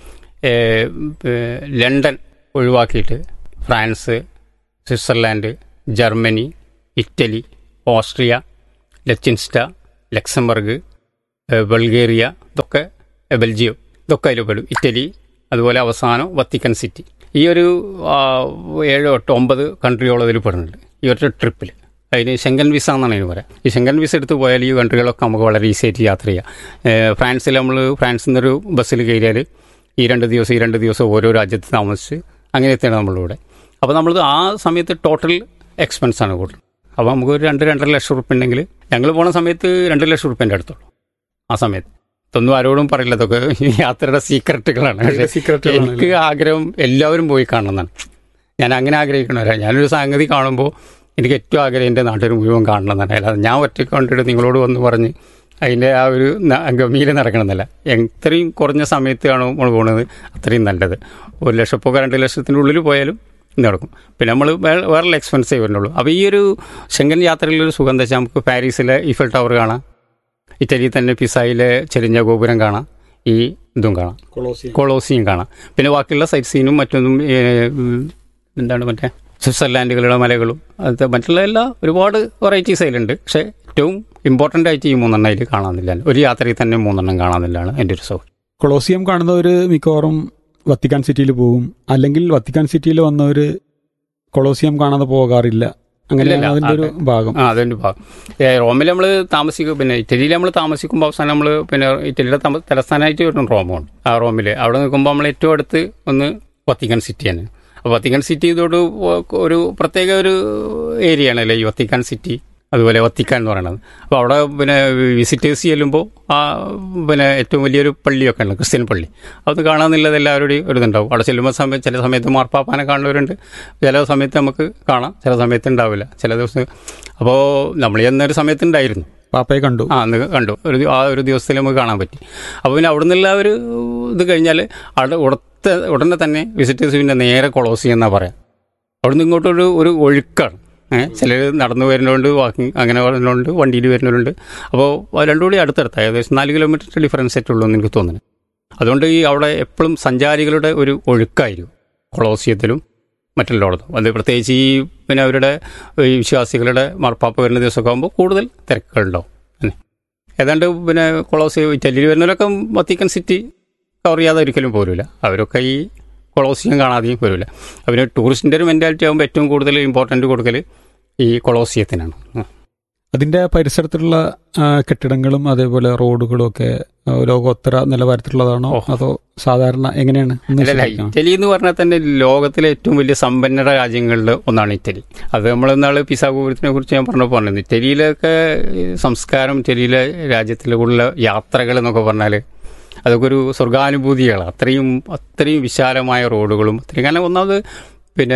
ഏഹ്, ഏഹ്, ലണ്ടൻ ഒഴിവാക്കിയിട്ട് France Switzerland Germany Italy Austria Liechtenstein Luxembourg ഏഹ്, ബൾഗേറിയ ഇതൊക്കെ ഏഹ്, ബെൽജിയം ഇതൊക്കെ അതിൽ പെടും ഇറ്റലി അതുപോലെ അവസാനം വത്തിക്കൻ സിറ്റി ഈ ഒരു ആ, ഏഴ് എട്ട് ഒമ്പത് കൺട്രിയോളം ഇതിൽ പെടുന്നുണ്ട് ഈ ഒറ്റ ട്രിപ്പിൽ അതിന് ശെങ്കൻ വിസ എന്നാണ് ഇതിന് പറയാം ഈ ശെങ്കൻ വിസ എടുത്ത് പോയാൽ ഈ കൺട്രികളൊക്കെ നമുക്ക് വളരെ ഈസി ആയിട്ട് യാത്ര ചെയ്യാം ഏഹ്, ഫ്രാൻസിൽ നമ്മൾ ഫ്രാൻസിൽ നിന്നൊരു ബസ്സിൽ കയറിയാൽ ഈ രണ്ട് ദിവസം ഈ രണ്ട് ദിവസം ഓരോ രാജ്യത്ത് താമസിച്ച് അങ്ങനെ എത്തിയാണ് നമ്മളിവിടെ അപ്പോൾ നമ്മൾ ആ സമയത്ത് ടോട്ടൽ എക്സ്പെൻസ് ആണ് കൂടുതൽ അപ്പോൾ നമുക്ക് ഒരു രണ്ട് രണ്ടര ലക്ഷം റുപ്യ ഉണ്ടെങ്കിൽ ഞങ്ങൾ പോണ സമയത്ത് രണ്ട് ലക്ഷം റുപ്യൻ്റെ അടുത്തുള്ളൂ ആ സമയത്ത് ഇതൊന്നും ആരോടും പറയില്ല ഇതൊക്കെ ഈ യാത്രയുടെ സീക്രട്ടുകളാണ് പക്ഷേ സീക്രട്ടുകളാണ് എനിക്ക് ആഗ്രഹം എല്ലാവരും പോയി കാണണമെന്നാണ് ഞാൻ അങ്ങനെ ആഗ്രഹിക്കണവരാ ഞാനൊരു സംഗതി കാണുമ്പോൾ എനിക്ക് ഏറ്റവും ആഗ്രഹം എൻ്റെ നാട്ടിൽ മുഴുവൻ കാണണമെന്നാണ് അല്ലാതെ ഞാൻ ഒറ്റയ്ക്ക് കണ്ടിട്ട് നിങ്ങളോട് വന്ന് പറഞ്ഞ് അതിൻ്റെ ആ ഒരു ന- ഗമയിൽ നടക്കണമെന്നല്ല എത്രയും കുറഞ്ഞ സമയത്താണ് നമ്മൾ പോകുന്നത് അത്രയും നല്ലത് ഒരു ലക്ഷപ്പൊക്കെ രണ്ട് ലക്ഷത്തിൻ്റെ ഉള്ളിൽ പോയാലും ഇത് നടക്കും പിന്നെ നമ്മൾ വേറെ എക്സ്പെൻസേ വരുന്നുള്ളൂ അപ്പോൾ ഈ ഒരു ശെങ്കൻ യാത്രയിലൊരു സുഖം എന്താ വെച്ചാൽ നമുക്ക് പാരീസിലെ ഈഫൽ ടവർ കാണാം ഇറ്റലിയിൽ തന്നെ പിസായിലെ ചെരിഞ്ഞ ഗോപുരം കാണാം ഈ ഇതും കാണാം കൊളോസിയും കാണാം പിന്നെ ബാക്കിയുള്ള സൈറ്റ് സീനും മറ്റൊന്നും ഏ, ഉം, എന്താണ് മറ്റേ സ്വിറ്റ്സർലാൻഡുകളുടെ മലകളും അത് മറ്റുള്ള എല്ലാ ഒരുപാട് വെറൈറ്റീസ് അതിലുണ്ട് പക്ഷേ ഏറ്റവും ഇമ്പോർട്ടൻ്റ് ആയിട്ട് ഈ മൂന്നെണ്ണം അതിൽ കാണാനില്ല ഒരു യാത്രയിൽ തന്നെ മൂന്നെണ്ണം കാണാനില്ലാണ് എൻ്റെ ഒരു സൗകര്യം കൊളോസിയം കാണുന്നവർ മിക്കവാറും വത്തിക്കാൻ സിറ്റിയിൽ പോകും അല്ലെങ്കിൽ വത്തിക്കാൻ സിറ്റിയിൽ വന്നവർ കൊളോസിയം കാണാതെ പോകാറില്ല അങ്ങനെയാണ് ഇല്ലില്ല. അതിന്റെ ഒരു ഭാഗം ആ അതിൻ്റെ ഭാഗം ഏ, റോമിൽ നമ്മൾ താമസിക്കും പിന്നെ ഇറ്റലിയിൽ നമ്മൾ താമസിക്കുമ്പോൾ അവസാനം നമ്മൾ പിന്നെ ഇറ്റലിയുടെ തമ- തലസ്ഥാനമായിട്ട് വരുന്നു റോമാണ് ആ റോമിൽ അവിടെ നിൽക്കുമ്പോൾ നമ്മൾ ഏറ്റവും അടുത്ത് ഒന്ന് വത്തിക്കൻ സിറ്റിയാണ് അപ്പോൾ വത്തിക്കൻ സിറ്റി ഇതോട് ഒരു പ്രത്യേക ഒരു ഏരിയ ആണല്ലേ ഈ വത്തിക്കാൻ സിറ്റി അതുപോലെ വത്തിക്കാൻ എന്ന് പറയുന്നത് അപ്പോൾ അവിടെ പിന്നെ വിസിറ്റേഴ്സ് ചെല്ലുമ്പോൾ ആ പിന്നെ ഏറ്റവും വലിയൊരു പള്ളിയൊക്കെ ഉണ്ട് ക്രിസ്ത്യൻ പള്ളി അത് കാണാമെന്നുള്ളത് എല്ലാവരുടെയും ഒരു ഇതുണ്ടാവും അവിടെ ചെല്ലുമ്പോൾ സമയം ചില സമയത്ത് മാർപ്പാപ്പാനെ കാണുന്നവരുണ്ട് ചില സമയത്ത് നമുക്ക് കാണാം ചില സമയത്ത് ഉണ്ടാവില്ല ചില ദിവസം അപ്പോൾ നമ്മൾ ചെന്നൊരു സമയത്ത് ഉണ്ടായിരുന്നു പാപ്പയെ കണ്ടു ആ അന്ന് കണ്ടു ഒരു ദി- ആ ഒരു ദിവസത്തിൽ നമുക്ക് കാണാൻ പറ്റി അപ്പോൾ പിന്നെ അവിടെ നിന്നുള്ള ഒരു ഇത് കഴിഞ്ഞാൽ അവിടെ ഉടത്ത ഉടനെ തന്നെ വിസിറ്റേഴ്സ് പിന്നെ നേരെ കൊളോസി എന്നാ പറയാം അവിടെ നിന്ന് ഇങ്ങോട്ടൊരു ഒരു ഒഴുക്കാണ് ഏഹ് ചിലർ നടന്നു വരുന്നതുകൊണ്ട് വാക്കിംഗ് അങ്ങനെ വരുന്നതുകൊണ്ട് വണ്ടിയിൽ വരുന്നവരുണ്ട് അപ്പോൾ രണ്ടും കൂടി അടുത്തടുത്ത് ഏകദേശം നാല് കിലോമീറ്റർ ഡിഫറൻസ് ആയിട്ടുള്ളൂ എന്ന് എനിക്ക് തോന്നുന്നു അതുകൊണ്ട് ഈ അവിടെ എപ്പോഴും സഞ്ചാരികളുടെ ഒരു ഒഴുക്കായിരിക്കും കൊളോസിയത്തിലും മറ്റുള്ളയിടത്തും അത് പ്രത്യേകിച്ച് ഈ പിന്നെ അവരുടെ ഈ വിശ്വാസികളുടെ മാർപ്പാപ്പ വരുന്ന ദിവസമൊക്കെ ആകുമ്പോൾ കൂടുതൽ തിരക്കുകളുണ്ടാവും തന്നെ ഏതാണ്ട് പിന്നെ കൊളോസിയം ഇറ്റലിയിൽ വരുന്നവരൊക്കെ വത്തിക്കൻ സിറ്റി കവർ ചെയ്യാതെ ഒരിക്കലും പോരില്ല അവരൊക്കെ ഈ കൊളോസിയം കാണാതെയും വരില്ല അവര് ടൂറിസ്റ്റിൻ്റെ ഒരു മെൻറ്റാലിറ്റി ആകുമ്പോൾ ഏറ്റവും കൂടുതൽ ഇമ്പോർട്ടൻ്റ് കൊടുക്കൽ ഈ കൊളോസിയത്തിനാണ് ആ. അതിന്റെ പരിസരത്തുള്ള ആ, കെട്ടിടങ്ങളും അതേപോലെ റോഡുകളും ഒക്കെ ആ, ലോകോത്തര നിലവാരത്തിലുള്ളതാണോ ഓ. അതോ സാധാരണ എങ്ങനെയാണ് ഒന്ന് അല്ലല്ല വിശദീകരിക്കാമോ? ഇറ്റലി എന്ന് പറഞ്ഞാൽ തന്നെ ലോകത്തിലെ ഏറ്റവും വലിയ സമ്പന്ന രാജ്യങ്ങളിൽ ഒന്നാണ് ഇറ്റലി അത് നമ്മൾ ഇന്നാൾ പിസ ഗോപുരത്തിനെ കുറിച്ച് ഞാൻ പറഞ്ഞപ്പോൾ പറഞ്ഞത് ഇറ്റലിയിലൊക്കെ ഈ സംസ്കാരം ഇറ്റലിയിലെ രാജ്യത്തിലുള്ള യാത്രകൾ എന്നൊക്കെ പറഞ്ഞാൽ അതൊക്കെ ഒരു സ്വർഗാനുഭൂതികളാണ് അത്രയും അത്രയും വിശാലമായ റോഡുകളും അത്രയും കാരണം ഒന്നാമത് പിന്നെ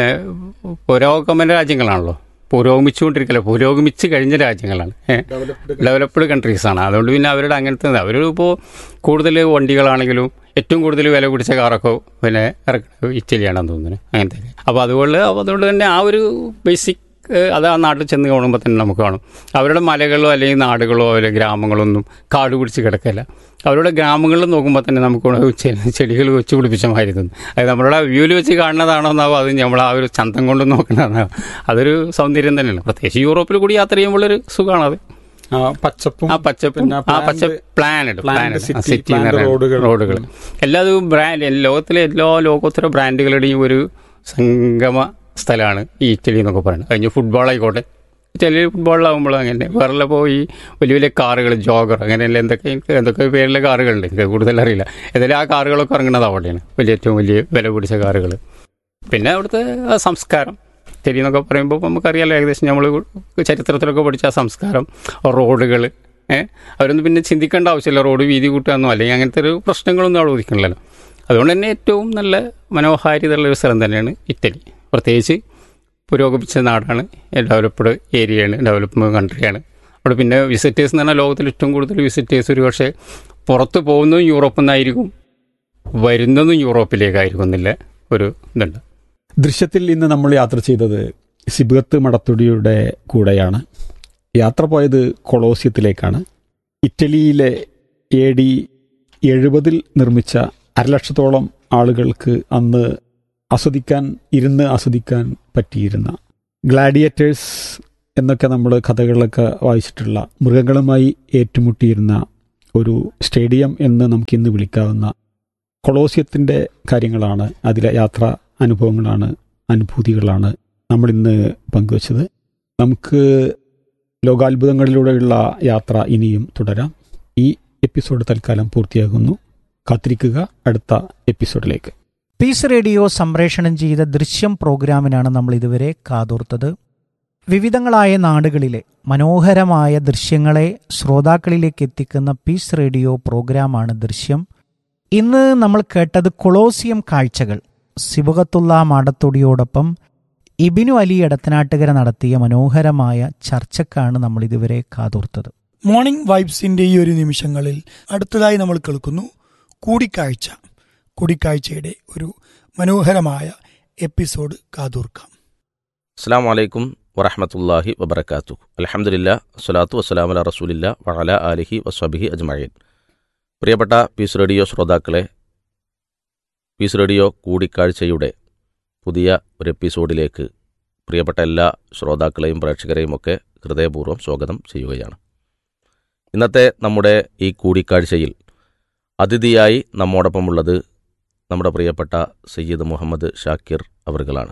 പുരോഗമന രാജ്യങ്ങളാണല്ലോ പുരോഗമിച്ചുകൊണ്ടിരിക്കല പുരോഗമിച്ച് കഴിഞ്ഞ രാജ്യങ്ങളാണ് ഏഹ് ഡെവലപ്ഡ് കൺട്രീസാണ് അതുകൊണ്ട് പിന്നെ അവരുടെ അങ്ങനത്തെ അവർ ഇപ്പോൾ കൂടുതൽ വണ്ടികളാണെങ്കിലും ഏറ്റവും കൂടുതൽ വില പിടിച്ച കാറൊക്കെ പിന്നെ ഇറക്കുന്നത് ഇറ്റലിയാണെന്ന് തോന്നുന്നു അങ്ങനത്തെ അപ്പോൾ അതുകൊണ്ട് അപ്പോൾ അതുകൊണ്ട് തന്നെ ആ ഒരു ബേസിക് അത് ആ നാട്ടിൽ ചെന്ന് കാണുമ്പോൾ തന്നെ നമുക്ക് കാണും അവരുടെ മലകളോ അല്ലെങ്കിൽ നാടുകളോ അല്ലെങ്കിൽ ഗ്രാമങ്ങളോ ഒന്നും കാട് പിടിച്ച് കിടക്കില്ല അവരുടെ ഗ്രാമങ്ങളിൽ നോക്കുമ്പോൾ തന്നെ നമുക്ക് ഇവിടെ ചെ- ചെടികൾ വെച്ച് പിടിപ്പിച്ച മാതിരി തോന്നും അത് നമ്മളുടെ വ്യൂവിൽ വെച്ച് കാണുന്നതാണോ എന്നാവോ അത് നമ്മൾ ആ ഒരു ചന്തം കൊണ്ട് നോക്കുന്നതാണ് അതൊരു സൗന്ദര്യം തന്നെയാണ് പ്രത്യേകിച്ച് യൂറോപ്പിൽ കൂടി യാത്ര ചെയ്യുമ്പോഴൊരു സുഖമാണത് ആ പച്ചപ്പും ആ പച്ചപ്പും പിന്നെ ആ പച്ച planned- planned planned planned city, city planned റോഡുകൾ. റോഡുകൾ എല്ലാതും ബ്രാൻഡ് ലോകത്തിലെ എല്ലാ ലോകോത്തര ബ്രാൻഡുകളുടെയും ഒരു സംഗമ സ്ഥലമാണ് ഈ ഇറ്റലി എന്നൊക്കെ പറയുന്നത് കഴിഞ്ഞ ഫുട്ബോൾ ആയിക്കോട്ടെ ഇറ്റലിയിൽ ഫുട്ബോളിലാകുമ്പോൾ അങ്ങനെ വേറെ പോയി വലിയ വലിയ കാറുകൾ ജോഗർ അങ്ങനെയല്ല എന്തൊക്കെ എനിക്ക് എന്തൊക്കെ പേരിലെ കാറുകളുണ്ട് എനിക്ക് കൂടുതൽ അറിയില്ല ഏതായാലും ആ കാറുകളൊക്കെ ഇറങ്ങുന്നത് അവിടെയാണ് വലിയ ഏറ്റവും വലിയ വില പിടിച്ച കാറുകൾ പിന്നെ അവിടുത്തെ ആ സംസ്കാരം ഇറ്റലി എന്നൊക്കെ പറയുമ്പോൾ നമുക്കറിയാലോ ഏകദേശം നമ്മൾ ചരിത്രത്തിലൊക്കെ പഠിച്ച ആ സംസ്കാരം റോഡുകൾ ഏഹ് അവരൊന്നും പിന്നെ ചിന്തിക്കേണ്ട ആവശ്യമില്ല റോഡ് വീതി കൂട്ടാന്നോ അല്ലെങ്കിൽ അങ്ങനത്തെ ഒരു പ്രശ്നങ്ങളൊന്നും അവിടെ ഉദിക്കണില്ലല്ലോ അതുകൊണ്ട് തന്നെ ഏറ്റവും നല്ല മനോഹാരിതയുള്ള ഒരു സ്ഥലം തന്നെയാണ് ഇറ്റലി പ്രത്യേകിച്ച് പുരോഗമിച്ച നാടാണ് ഡെവലപ്ഡ് ഏരിയയാണ് ഡെവലപ്ഡ് കൺട്രിയാണ് അവിടെ പിന്നെ വിസിറ്റേഴ്സ് എന്ന് പറഞ്ഞാൽ ലോകത്തിൽ ഏറ്റവും കൂടുതൽ വിസിറ്റേഴ്സ് ഒരു പക്ഷേ പുറത്ത് പോകുന്നതും യൂറോപ്പിൽ നിന്നായിരിക്കും വരുന്നതും യൂറോപ്പിലേക്കായിരിക്കും എന്നില്ല ഒരു ഇതുണ്ട് ദൃശ്യത്തിൽ ഇന്ന് നമ്മൾ യാത്ര ചെയ്തത് സിബത്ത് മടത്തുടിയുടെ കൂടെയാണ് യാത്ര പോയത് കൊളോസിയത്തിലേക്കാണ് ഇറ്റലിയിലെ എ ഡി എഴുപതിൽ നിർമ്മിച്ച അരലക്ഷത്തോളം ആളുകൾക്ക് അന്ന് ആസ്വദിക്കാൻ ഇരുന്ന് ആസ്വദിക്കാൻ പറ്റിയിരുന്ന ഗ്ലാഡിയേറ്റേഴ്സ് എന്നൊക്കെ നമ്മൾ കഥകളിലൊക്കെ വായിച്ചിട്ടുള്ള മൃഗങ്ങളുമായി ഏറ്റുമുട്ടിയിരുന്ന ഒരു സ്റ്റേഡിയം എന്ന് നമുക്കിന്ന് വിളിക്കാവുന്ന കൊളോസിയത്തിൻ്റെ കാര്യങ്ങളാണ് അതിലെ യാത്രാ അനുഭവങ്ങളാണ് അനുഭൂതികളാണ് നമ്മൾ ഇന്ന് പങ്കുവച്ചത് നമുക്ക് ലോകാത്ഭുതങ്ങളിലൂടെയുള്ള യാത്ര ഇനിയും തുടരാം ഈ എപ്പിസോഡ് തൽക്കാലം പൂർത്തിയാകുന്നു കാത്തിരിക്കുക അടുത്ത എപ്പിസോഡിലേക്ക് പീസ് റേഡിയോ സംപ്രേഷണം ചെയ്ത ദൃശ്യം പ്രോഗ്രാമിനാണ് നമ്മൾ ഇതുവരെ കാതോർത്തത് വിവിധങ്ങളായ നാടുകളിലെ മനോഹരമായ ദൃശ്യങ്ങളെ ശ്രോതാക്കളിലേക്ക് എത്തിക്കുന്ന പീസ് റേഡിയോ പ്രോഗ്രാമാണ് ദൃശ്യം ഇന്ന് നമ്മൾ കേട്ടത് കൊളോസിയം കാഴ്ചകൾ സിബകത്തുള്ള മാടത്തൊടിയോടൊപ്പം ഇബിനു അലി എടത്തനാട്ടുകര നടത്തിയ മനോഹരമായ ചർച്ചക്കാണ് നമ്മൾ ഇതുവരെ കാതോർത്തത് മോർണിംഗ് വൈബ്സിന്റെ ഈ ഒരു നിമിഷങ്ങളിൽ അടുത്തതായി നമ്മൾ കേൾക്കുന്നു കൂടിക്കാഴ്ച കൂടിക്കാഴ്ചയുടെ ഒരു മനോഹരമായ എപ്പിസോഡ് കാതോർക്കാം അസ്സാം വലൈക്കും വറഹമത്തല്ലാഹി വബർക്കാത്തു അലഹമുല്ല വസ്സലാത്തു വസ്സലാം അല റസൂലില്ല വഅല ആലിഹി വസ്വബിഹി അജ്മഴീൻ പ്രിയപ്പെട്ട പീസ് റേഡിയോ ശ്രോതാക്കളെ പീസ് റേഡിയോ കൂടിക്കാഴ്ചയുടെ പുതിയ ഒരു എപ്പിസോഡിലേക്ക് പ്രിയപ്പെട്ട എല്ലാ ശ്രോതാക്കളെയും പ്രേക്ഷകരെയും ഒക്കെ ഹൃദയപൂർവ്വം സ്വാഗതം ചെയ്യുകയാണ് ഇന്നത്തെ നമ്മുടെ ഈ കൂടിക്കാഴ്ചയിൽ അതിഥിയായി നമ്മോടൊപ്പമുള്ളത് നമ്മുടെ പ്രിയപ്പെട്ട സയ്യിദ് മുഹമ്മദ് ഷാക്കിർ അവറുകളാണ്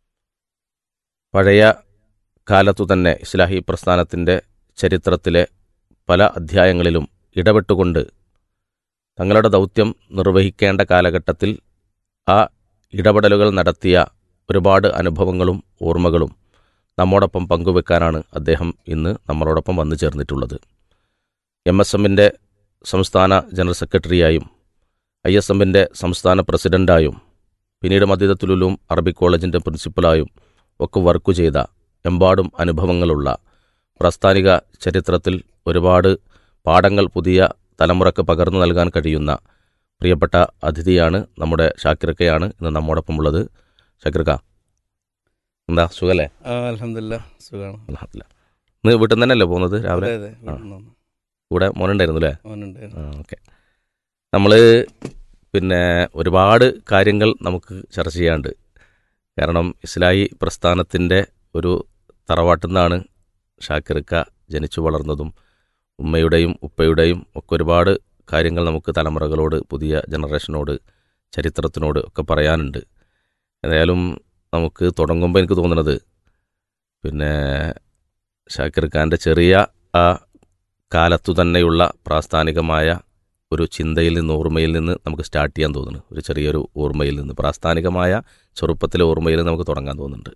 പഴയ കാലത്തു തന്നെ ഇസ്ലാഹി പ്രസ്ഥാനത്തിൻ്റെ ചരിത്രത്തിലെ പല അധ്യായങ്ങളിലും ഇടപെട്ടുകൊണ്ട് തങ്ങളുടെ ദൗത്യം നിർവഹിക്കേണ്ട കാലഘട്ടത്തിൽ ആ ഇടപെടലുകൾ നടത്തിയ ഒരുപാട് അനുഭവങ്ങളും ഓർമ്മകളും നമ്മോടൊപ്പം പങ്കുവെക്കാനാണ് അദ്ദേഹം ഇന്ന് നമ്മളോടൊപ്പം വന്നു ചേർന്നിട്ടുള്ളത് എം എസ് എമ്മിൻ്റെ സംസ്ഥാന ജനറൽ സെക്രട്ടറിയായും ഐ എസ് എമ്മിൻ്റെ സംസ്ഥാന പ്രസിഡൻ്റായും പിന്നീട് മദ്യതത്തുലുലും അറബിക് കോളേജിൻ്റെ പ്രിൻസിപ്പലായും ഒക്കെ വർക്ക് ചെയ്ത എമ്പാടും അനുഭവങ്ങളുള്ള പ്രസ്ഥാനിക ചരിത്രത്തിൽ ഒരുപാട് പാഠങ്ങൾ പുതിയ തലമുറക്ക് പകർന്നു നൽകാൻ കഴിയുന്ന പ്രിയപ്പെട്ട അതിഥിയാണ് നമ്മുടെ ഷാക്കിർക്കയാണ് ഇന്ന് നമ്മോടൊപ്പമുള്ളത് ഷാക്കിർക്ക എന്താ സുഖല്ലേ അലഹമില്ല സുഖമാണ് അൽഹംദുലില്ലാ. ഇന്ന് വീട്ടിൽ നിന്ന് തന്നെയല്ലേ പോകുന്നത് രാവിലെ അതെ ആ. കൂടെ മോനുണ്ടായിരുന്നു അല്ലേ അവനുണ്ട് ആ ഓക്കെ നമ്മൾ പിന്നെ ഒരുപാട് കാര്യങ്ങൾ നമുക്ക് ചർച്ച ചെയ്യാണ്ട് കാരണം ഇസ്ലായി പ്രസ്ഥാനത്തിൻ്റെ ഒരു തറവാട്ടിൽ നിന്നാണ് ഷാക്കിർക്ക ജനിച്ചു വളർന്നതും ഉമ്മയുടെയും ഉപ്പയുടെയും ഒക്കെ ഒരുപാട് കാര്യങ്ങൾ നമുക്ക് തലമുറകളോട് പുതിയ ജനറേഷനോട് ചരിത്രത്തിനോട് ഒക്കെ പറയാനുണ്ട് ഏതായാലും നമുക്ക് തുടങ്ങുമ്പോൾ എനിക്ക് തോന്നുന്നത് പിന്നെ ഷാക്കിർ ഖാൻ്റെ ചെറിയ ആ കാലത്തു തന്നെയുള്ള പ്രാസ്ഥാനികമായ ഒരു ചിന്തയിൽ നിന്ന് ഓർമ്മയിൽ നിന്ന് നമുക്ക് സ്റ്റാർട്ട് ചെയ്യാൻ തോന്നുന്നു ഒരു ചെറിയൊരു ഓർമ്മയിൽ നിന്ന് പ്രാസ്ഥാനികമായ ചെറുപ്പത്തിലെ ഓർമ്മയിൽ നമുക്ക് തുടങ്ങാൻ തോന്നുന്നുണ്ട്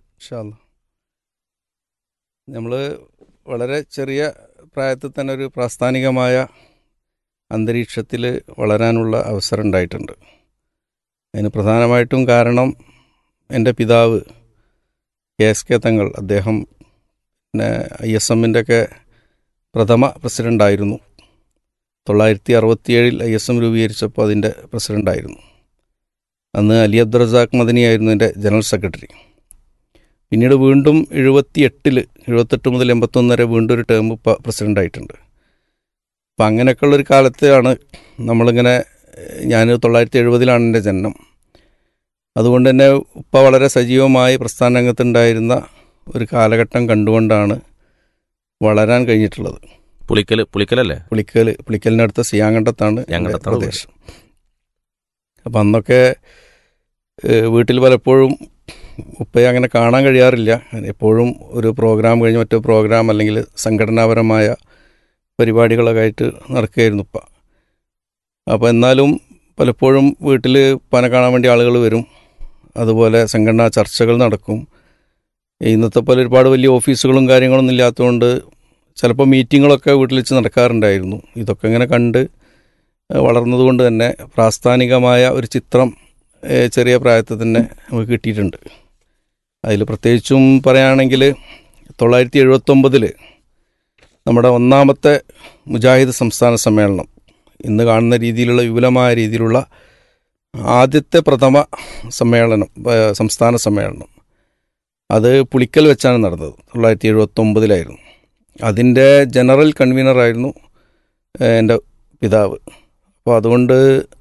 നമ്മൾ വളരെ ചെറിയ പ്രായത്തിൽ തന്നെ ഒരു പ്രാസ്ഥാനികമായ അന്തരീക്ഷത്തിൽ വളരാനുള്ള അവസരം ഉണ്ടായിട്ടുണ്ട് അതിന് പ്രധാനമായിട്ടും കാരണം എൻ്റെ പിതാവ് കെ എസ് കെ തങ്ങൾ അദ്ദേഹം പിന്നെ ഐ എസ് എമ്മിൻ്റെ ഒക്കെ പ്രഥമ പ്രസിഡൻ്റായിരുന്നു തൊള്ളായിരത്തി അറുപത്തിയേഴിൽ ഐ എസ് എം രൂപീകരിച്ചപ്പോൾ അതിൻ്റെ പ്രസിഡൻ്റായിരുന്നു അന്ന് അലി അബ്ദുറസാഖ് മദനിയായിരുന്നു എൻ്റെ ജനറൽ സെക്രട്ടറി പിന്നീട് വീണ്ടും എഴുപത്തി എട്ടിൽ എഴുപത്തെട്ട് മുതൽ എൺപത്തൊന്ന് വരെ വീണ്ടും ഒരു ടേം ഇപ്പോൾ പ്രസിഡൻ്റായിട്ടുണ്ട് അപ്പം അങ്ങനെയൊക്കെയുള്ളൊരു കാലത്താണ് നമ്മളിങ്ങനെ ഞാൻ തൊള്ളായിരത്തി എഴുപതിലാണ് എൻ്റെ ജനനം അതുകൊണ്ട് തന്നെ ഉപ്പ വളരെ സജീവമായി പ്രസ്ഥാന രംഗത്തുണ്ടായിരുന്ന ഒരു കാലഘട്ടം കണ്ടുകൊണ്ടാണ് വളരാൻ കഴിഞ്ഞിട്ടുള്ളത് പുളിക്കൽ പുളിക്കലല്ലേ പുളിക്കൽ പുളിക്കലിനടുത്ത സിയാങ്കണ്ടത്താണ് എൻ്റെ സിയാങ്കണ്ടത്താണ് വീട്. പ്രദേശം അപ്പം അന്നൊക്കെ ഏഹ്, വീട്ടിൽ പലപ്പോഴും ഉപ്പയെ അങ്ങനെ കാണാൻ കഴിയാറില്ല എപ്പോഴും ഒരു പ്രോഗ്രാം കഴിഞ്ഞ് മറ്റൊരു പ്രോഗ്രാം അല്ലെങ്കിൽ സംഘടനാപരമായ പരിപാടികളൊക്കെ ആയിട്ട് നടക്കുകയായിരുന്നു ഉപ്പ അപ്പോൾ എന്നാലും പലപ്പോഴും വീട്ടിൽ ഉപ്പാനെ കാണാൻ വേണ്ടി ആളുകൾ വരും അതുപോലെ സംഘടനാ ചർച്ചകൾ നടക്കും ഇന്നത്തെ പോലെ ഒരുപാട് വലിയ ഓഫീസുകളും കാര്യങ്ങളൊന്നും ഇല്ലാത്തതുകൊണ്ട് ചിലപ്പോൾ മീറ്റിങ്ങുകളൊക്കെ വീട്ടിൽ വെച്ച് നടക്കാറുണ്ടായിരുന്നു ഇതൊക്കെ ഇങ്ങനെ കണ്ട് ഏഹ്, വളർന്നതുകൊണ്ട് തന്നെ പ്രാസ്ഥാനികമായ ഒരു ചിത്രം ഏഹ്, ചെറിയ പ്രായത്തിൽ തന്നെ നമുക്ക് കിട്ടിയിട്ടുണ്ട് അതിൽ പ്രത്യേകിച്ചും പറയുകയാണെങ്കിൽ തൊള്ളായിരത്തി എഴുപത്തൊമ്പതിൽ നമ്മുടെ ഒന്നാമത്തെ മുജാഹിദ് സംസ്ഥാന സമ്മേളനം ഇന്ന് കാണുന്ന രീതിയിലുള്ള വിപുലമായ രീതിയിലുള്ള ആദ്യത്തെ പ്രഥമ സമ്മേളനം ഏഹ്, സംസ്ഥാന സമ്മേളനം അത് പുളിക്കൽ വെച്ചാണ് നടന്നത് തൊള്ളായിരത്തി എഴുപത്തൊമ്പതിലായിരുന്നു അതിൻ്റെ ജനറൽ കൺവീനറായിരുന്നു ഏഹ്, എൻ്റെ പിതാവ് അപ്പോൾ അതുകൊണ്ട്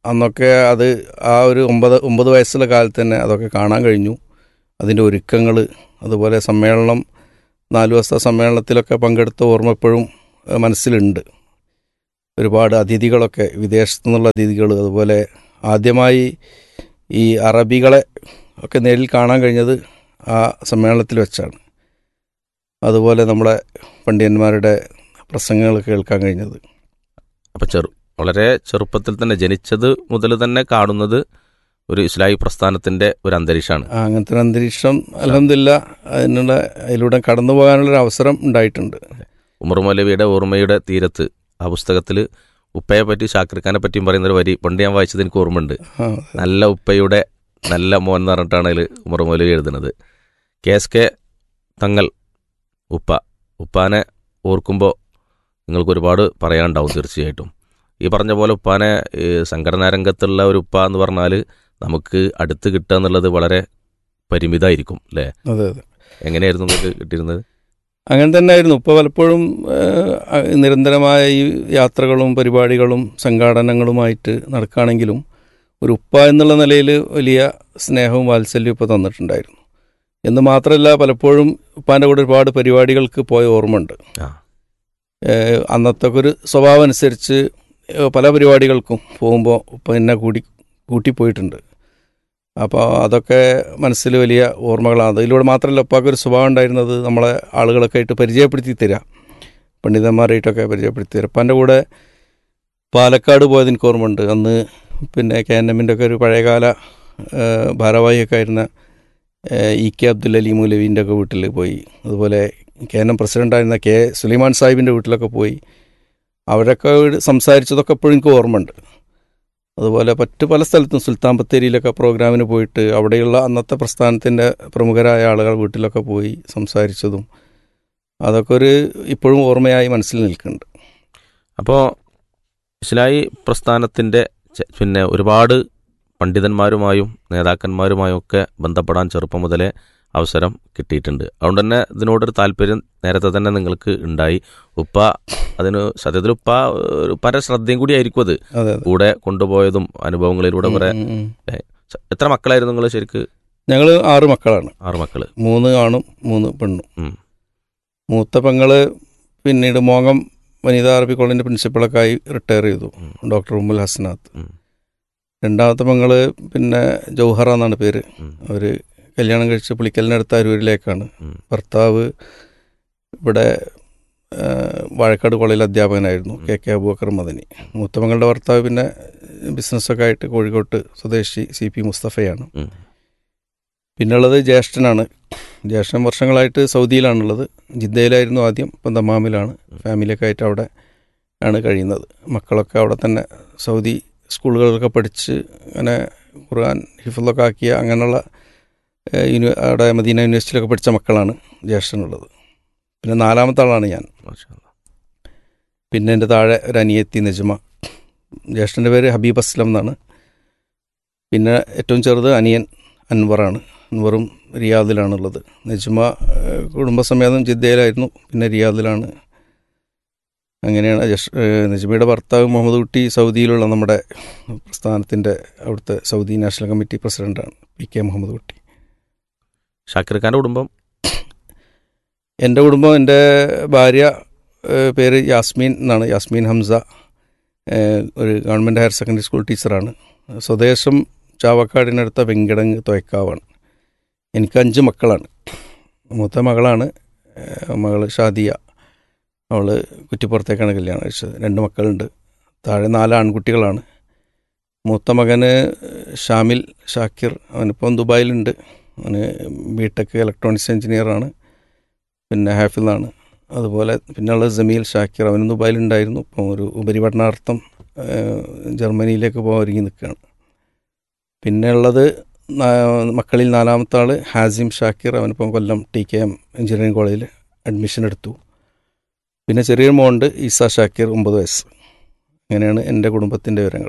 അന്നൊക്കെ അത് ആ ഒരു ഒമ്പത് ഒമ്പത് വയസ്സുള്ള കാലത്ത് തന്നെ അതൊക്കെ കാണാൻ കഴിഞ്ഞു അതിൻ്റെ ഒരുക്കങ്ങൾ അതുപോലെ സമ്മേളനം നാല് ദിവസത്തെ സമ്മേളനത്തിലൊക്കെ പങ്കെടുത്ത ഓർമ്മ എപ്പോഴും ഏഹ്, മനസ്സിലുണ്ട് ഒരുപാട് അതിഥികളൊക്കെ വിദേശത്തു നിന്നുള്ള അതിഥികൾ അതുപോലെ ആദ്യമായി ഈ അറബികളെ ഒക്കെ നേരിൽ കാണാൻ കഴിഞ്ഞത് ആ സമ്മേളനത്തിൽ വെച്ചാണ് അതുപോലെ നമ്മുടെ പണ്ഡിതന്മാരുടെ പ്രസംഗങ്ങൾ കേൾക്കാൻ കഴിഞ്ഞത് അപ്പം ചെറു വളരെ ചെറുപ്പത്തിൽ തന്നെ ജനിച്ചത് മുതൽ തന്നെ കാണുന്നത് ഒരു ഇസ്ലാഹി പ്രസ്ഥാനത്തിന്റെ ഒരു അന്തരീക്ഷമാണ് ആ, അങ്ങനത്തെ ഒരു അന്തരീക്ഷം അലഹമില്ല അതിനുള്ള അതിലൂടെ കടന്നു പോകാനുള്ളൊരു അവസരം ഉണ്ടായിട്ടുണ്ട് ഉമർ മൗലവിയുടെ ഓർമ്മയുടെ തീരത്ത് ആ പുസ്തകത്തിൽ ഉപ്പയെ പറ്റി ഷാക്കിർ ഖാനെ പറ്റിയും പറയുന്ന ഒരു വരി പണ്ട് ഞാൻ വായിച്ചത് എനിക്ക് ഓർമ്മയുണ്ട് ആ, നല്ല ഉപ്പയുടെ നല്ല മോൻ എന്ന് പറഞ്ഞിട്ടാണ് അതിൽ ഉമർ മൗലവി എഴുതുന്നത് കെ എസ് കെ തങ്ങൾ ഉപ്പ ഉപ്പാനെ ഓർക്കുമ്പോൾ നിങ്ങൾക്ക് ഒരുപാട് പറയാനുണ്ടാവും തീർച്ചയായിട്ടും ഈ പറഞ്ഞ പോലെ ഉപ്പാനെ ഈ സംഘടനാ രംഗത്തുള്ള ഒരു ഉപ്പ എന്ന് പറഞ്ഞാൽ നമുക്ക് അടുത്ത് കിട്ടുക എന്നുള്ളത് വളരെ പരിമിതമായിരിക്കും അല്ലേ അതെ അതെ എങ്ങനെയായിരുന്നു നിങ്ങൾക്ക് കിട്ടിയിരുന്നത് അങ്ങനെ തന്നെ ആയിരുന്നു ഇപ്പോൾ പലപ്പോഴും ഏഹ്, നിരന്തരമായ ഈ യാത്രകളും പരിപാടികളും സംഘാടനങ്ങളുമായിട്ട് നടക്കുകയാണെങ്കിലും ഒരു ഉപ്പ എന്നുള്ള നിലയിൽ വലിയ സ്നേഹവും വാത്സല്യവും ഇപ്പോൾ തന്നിട്ടുണ്ടായിരുന്നു എന്ന് മാത്രമല്ല പലപ്പോഴും ഉപ്പാൻ്റെ കൂടെ ഒരുപാട് പരിപാടികൾക്ക് പോയ ഓർമ്മയുണ്ട് ആ. ഏഹ്, അന്നത്തെ ഒക്കെ ഒരു സ്വഭാവം അനുസരിച്ച് ഏഹ്, പല പരിപാടികൾക്കും പോകുമ്പോൾ ഉപ്പ എന്നെ കൂടി കൂട്ടിപ്പോയിട്ടുണ്ട് അപ്പോൾ അതൊക്കെ മനസ്സിൽ വലിയ ഓർമ്മകളാണ് അതിലൂടെ മാത്രമല്ല ഉപ്പാക്ക് ഒരു സ്വഭാവം ഉണ്ടായിരുന്നത് നമ്മളെ ആളുകളൊക്കെ ആയിട്ട് പരിചയപ്പെടുത്തി തരാം പണ്ഡിതന്മാരായിട്ടൊക്കെ പരിചയപ്പെടുത്തി തരാം അപ്പം എൻ്റെ കൂടെ പാലക്കാട് പോയത് എനിക്ക് ഓർമ്മയുണ്ട് അന്ന് പിന്നെ കെ എൻ എമ്മിൻ്റെ ഒക്കെ ഒരു പഴയകാല ഏഹ്, ഭാരവാഹിയൊക്കെ ആയിരുന്ന ഏഹ്, ഇ കെ അബ്ദുൽ അലി മൗലവീൻ്റെ ഒക്കെ വീട്ടിൽ പോയി അതുപോലെ കെ എൻ എം പ്രസിഡൻ്റായിരുന്ന കെ സുലൈമാൻ സാഹിബിൻ്റെ വീട്ടിലൊക്കെ പോയി അവരൊക്കെ സംസാരിച്ചതൊക്കെ എപ്പോഴും എനിക്ക് ഓർമ്മയുണ്ട് അതുപോലെ മറ്റു പല സ്ഥലത്തും സുൽത്താൻ ബത്തേരിയിലൊക്കെ പ്രോഗ്രാമിന് പോയിട്ട് അവിടെയുള്ള അന്നത്തെ പ്രസ്ഥാനത്തിൻ്റെ പ്രമുഖരായ ആളുകൾ വീട്ടിലൊക്കെ പോയി സംസാരിച്ചതും അതൊക്കെ ഒരു ഇപ്പോഴും ഓർമ്മയായി മനസ്സിൽ നിൽക്കുന്നുണ്ട് അപ്പോൾ ഇസ്ലാഹി പ്രസ്ഥാനത്തിൻ്റെ ച- പിന്നെ ഒരുപാട് പണ്ഡിതന്മാരുമായും നേതാക്കന്മാരുമായും ഒക്കെ ബന്ധപ്പെടാൻ ചെറുപ്പം മുതലേ അവസരം കിട്ടിയിട്ടുണ്ട് അതുകൊണ്ട് തന്നെ ഇതിനോടൊരു താല്പര്യം നേരത്തെ തന്നെ നിങ്ങൾക്ക് ഉണ്ടായി ഉപ്പ അതിന് സത്യത്തിൽ ഉപ്പ ഒരു പര ശ്രദ്ധയും കൂടി ആയിരിക്കും അത് അതെ അതെ കൂടെ കൊണ്ടുപോയതും അനുഭവങ്ങളിലൂടെ കുറെ ഉം, ഉം, ഉം. എത്ര മക്കളായിരുന്നു നിങ്ങൾ ശരിക്ക് ഞങ്ങൾ ആറ് മക്കളാണ് ആറ് മക്കള് മൂന്ന് ആണും മൂന്ന് പെണ്ണും ഉം. മൂത്ത പെങ്ങള് പിന്നീട് മോങ്ങം വനിതാ അറബി കോളേജിൻ്റെ പ്രിൻസിപ്പളൊക്കെ ആയി റിട്ടയർ ചെയ്തു ഉം. ഡോക്ടർ ഉമ്മുൽ ഹസനാത്ത് ഉം. രണ്ടാമത്തെ പെങ്ങള് പിന്നെ ജൗഹറ എന്നാണ് പേര് ഉം. അവർ കല്യാണം കഴിച്ച് പുളിക്കലിനടുത്ത അരൂരിലേക്കാണ് ഉം. ഭർത്താവ് ഇവിടെ ആ, വാഴക്കാട് കോളേജിൽ അധ്യാപകനായിരുന്നു കെ കെ അബൂബക്കർ മദനി മൂത്ത മകളുടെ ഭർത്താവ് പിന്നെ ബിസിനസ്സൊക്കെ ആയിട്ട് കോഴിക്കോട്ട് സ്വദേശി സി പി മുസ്തഫയാണ് ഉം. പിന്നുള്ളത് ജ്യേഷ്ഠനാണ് ജ്യേഷ്ഠൻ വർഷങ്ങളായിട്ട് സൗദിയിലാണുള്ളത് ജിദ്ദയിലായിരുന്നു ആദ്യം ഇപ്പം ദമാമിലാണ് ഫാമിലിയൊക്കെ ആയിട്ട് അവിടെ ആണ് കഴിയുന്നത് മക്കളൊക്കെ അവിടെ തന്നെ സൗദി സ്കൂളുകളിലൊക്കെ പഠിച്ച് അങ്ങനെ ഖുർആൻ ഹിഫുള്ളൊക്കെ ആക്കിയ അങ്ങനെയുള്ള ഏഹ്, യൂണി അവിടെ മദീന യൂണിവേഴ്സിറ്റിയിലൊക്കെ പഠിച്ച മക്കളാണ് ജ്യേഷ്ഠനുള്ളത് പിന്നെ നാലാമത്തെ ആളാണ് ഞാൻ മാഷാ അല്ലാ. പിന്നെ എൻ്റെ താഴെ ഒരു അനിയത്തി നജ്മ ജ്യേഷ്ഠൻ്റെ പേര് ഹബീബ് അസ്ലം എന്നാണ് പിന്നെ ഏറ്റവും ചെറുത് അനിയൻ അൻവറാണ് അൻവറും റിയാദിലാണുള്ളത് നജ്മ ഏഹ്, കുടുംബസമേതം ജിദ്ദയിലായിരുന്നു പിന്നെ റിയാദിലാണ് അങ്ങനെയാണ് ജഷ് ഏഹ്, നജ്മയുടെ ഭർത്താവ് മുഹമ്മദ് കുട്ടി സൗദിയിലുള്ള നമ്മുടെ പ്രസ്ഥാനത്തിൻ്റെ അവിടുത്തെ സൗദി നാഷണൽ കമ്മിറ്റി പ്രസിഡൻ്റാണ് പി കെ മുഹമ്മദ് കുട്ടി ഷാക്കിർ ഖാന്റെ കുടുംബം എൻ്റെ കുടുംബം എൻ്റെ ഭാര്യ ഏഹ്, പേര് യാസ്മീൻ എന്നാണ് യാസ്മീൻ ഹംസ ഏഹ്, ഒരു ഗവൺമെൻറ് ഹയർ സെക്കൻഡറി സ്കൂൾ ടീച്ചറാണ് സ്വദേശം ചാവക്കാടിനടുത്ത വെങ്കിടങ്ങ് തൊയക്കാവാണ് എനിക്ക് അഞ്ച് മക്കളാണ് മൂത്ത മകളാണ് ഏഹ്, മകള് ഷാദിയ അവൾ കുറ്റിപ്പുറത്തേക്കാണ് കല്യാണം കഴിച്ചത് രണ്ട് മക്കളുണ്ട് താഴെ നാല് ആൺകുട്ടികളാണ് മൂത്ത മകന് ഷാമിൽ ഷാക്കിർ അവനിപ്പം ദുബായിലുണ്ട് അവന് ബി ടെക് ഇലക്ട്രോണിക്സ് എഞ്ചിനീയറാണ് പിന്നെ ഹാഫിളാണ് അതുപോലെ പിന്നെയുള്ള ജമീൽ ഷാക്കിർ അവനും ദുബായിലുണ്ടായിരുന്നു ഇപ്പം ഒരു ഉപരിപഠനാർത്ഥം ഏഹ്, ജർമ്മനിയിലേക്ക് പോകാൻ ഒരുങ്ങി നിൽക്കുകയാണ് പിന്നെ ഉള്ളത് നാ- മക്കളിൽ നാലാമത്തെ ആൾ ഹാസിം ഷാക്കിർ അവനിപ്പം Kollam T K M engineering കോളേജിൽ അഡ്മിഷൻ എടുത്തു പിന്നെ ചെറിയൊരു മോണ്ട് ഈസ ഷാക്കിർ ഒമ്പത് വയസ്സ് അങ്ങനെയാണ് എൻ്റെ കുടുംബത്തിൻ്റെ വിവരങ്ങൾ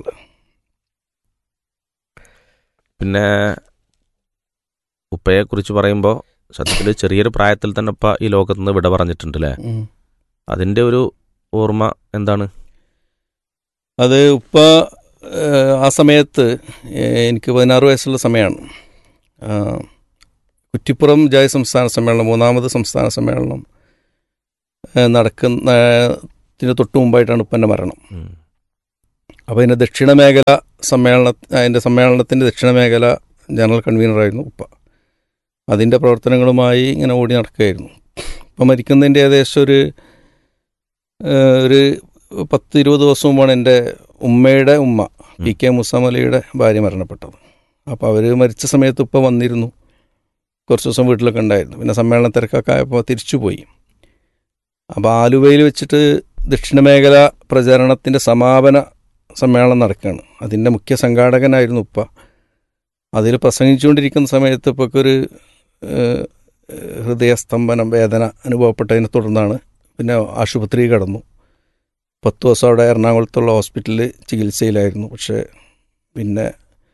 പിന്നെ ഉപ്പയെ കുറിച്ച് പറയുമ്പോൾ സത്യത്തിൽ ചെറിയൊരു പ്രായത്തിൽ തന്നെ ഉപ്പ ഈ ലോകത്ത് നിന്ന് വിട പറഞ്ഞിട്ടുണ്ട് അല്ലേ അതിന്റെ ഒരു ഓർമ്മ എന്താണ് അത് ഉപ്പ ഏഹ്, ആ സമയത്ത് ഏഹ്, എനിക്ക് പതിനാറ് വയസ്സുള്ള സമയമാണ് ആ, കുറ്റിപ്പുറം ജായ സംസ്ഥാന സമ്മേളനം മൂന്നാമത് സംസ്ഥാന സമ്മേളനം ഏഹ്, നടക്കുന്ന ത്തിന് തൊട്ട് മുമ്പായിട്ടാണ് ഉപ്പൻ്റെ മരണം ഉം. അപ്പോൾ അതിൻ്റെ ദക്ഷിണ മേഖല സമ്മേളന അതിൻ്റെ സമ്മേളനത്തിൻ്റെ ദക്ഷിണ മേഖല ജനറൽ കൺവീനറായിരുന്നു ഉപ്പ അതിൻ്റെ പ്രവർത്തനങ്ങളുമായി ഇങ്ങനെ ഓടി നടക്കുകയായിരുന്നു ഇപ്പം മരിക്കുന്നതിൻ്റെ ഏകദേശം ഒരു ഏഹ്, ഒരു പത്ത് ഇരുപത് ദിവസം മുമ്പാണ് എൻ്റെ ഉമ്മയുടെ ഉമ്മ പി കെ മുസമലിയുടെ ഭാര്യ മരണപ്പെട്ടത് അപ്പോൾ അവർ മരിച്ച സമയത്ത് ഉപ്പ വന്നിരുന്നു കുറച്ച് ദിവസം വീട്ടിലൊക്കെ ഉണ്ടായിരുന്നു പിന്നെ സമ്മേളന തിരക്കൊക്കെ ആയപ്പോൾ തിരിച്ചു പോയി അപ്പോൾ ആലുവയിൽ വെച്ചിട്ട് ദക്ഷിണമേഖല പ്രചരണത്തിൻ്റെ സമാപന സമ്മേളനം നടക്കുകയാണ് അതിൻ്റെ മുഖ്യ സംഘാടകനായിരുന്നു ഉപ്പ അതിൽ പ്രസംഗിച്ചുകൊണ്ടിരിക്കുന്ന സമയത്ത് ഇപ്പൊക്കൊരു ഏഹ്, ഹൃദയസ്തംഭനം വേദന അനുഭവപ്പെട്ടതിനെ തുടർന്നാണ് പിന്നെ ആശുപത്രി കടന്നു പത്ത് ദിവസം അവിടെ എറണാകുളത്തുള്ള ഹോസ്പിറ്റലിൽ ചികിത്സയിലായിരുന്നു പക്ഷേ പിന്നെ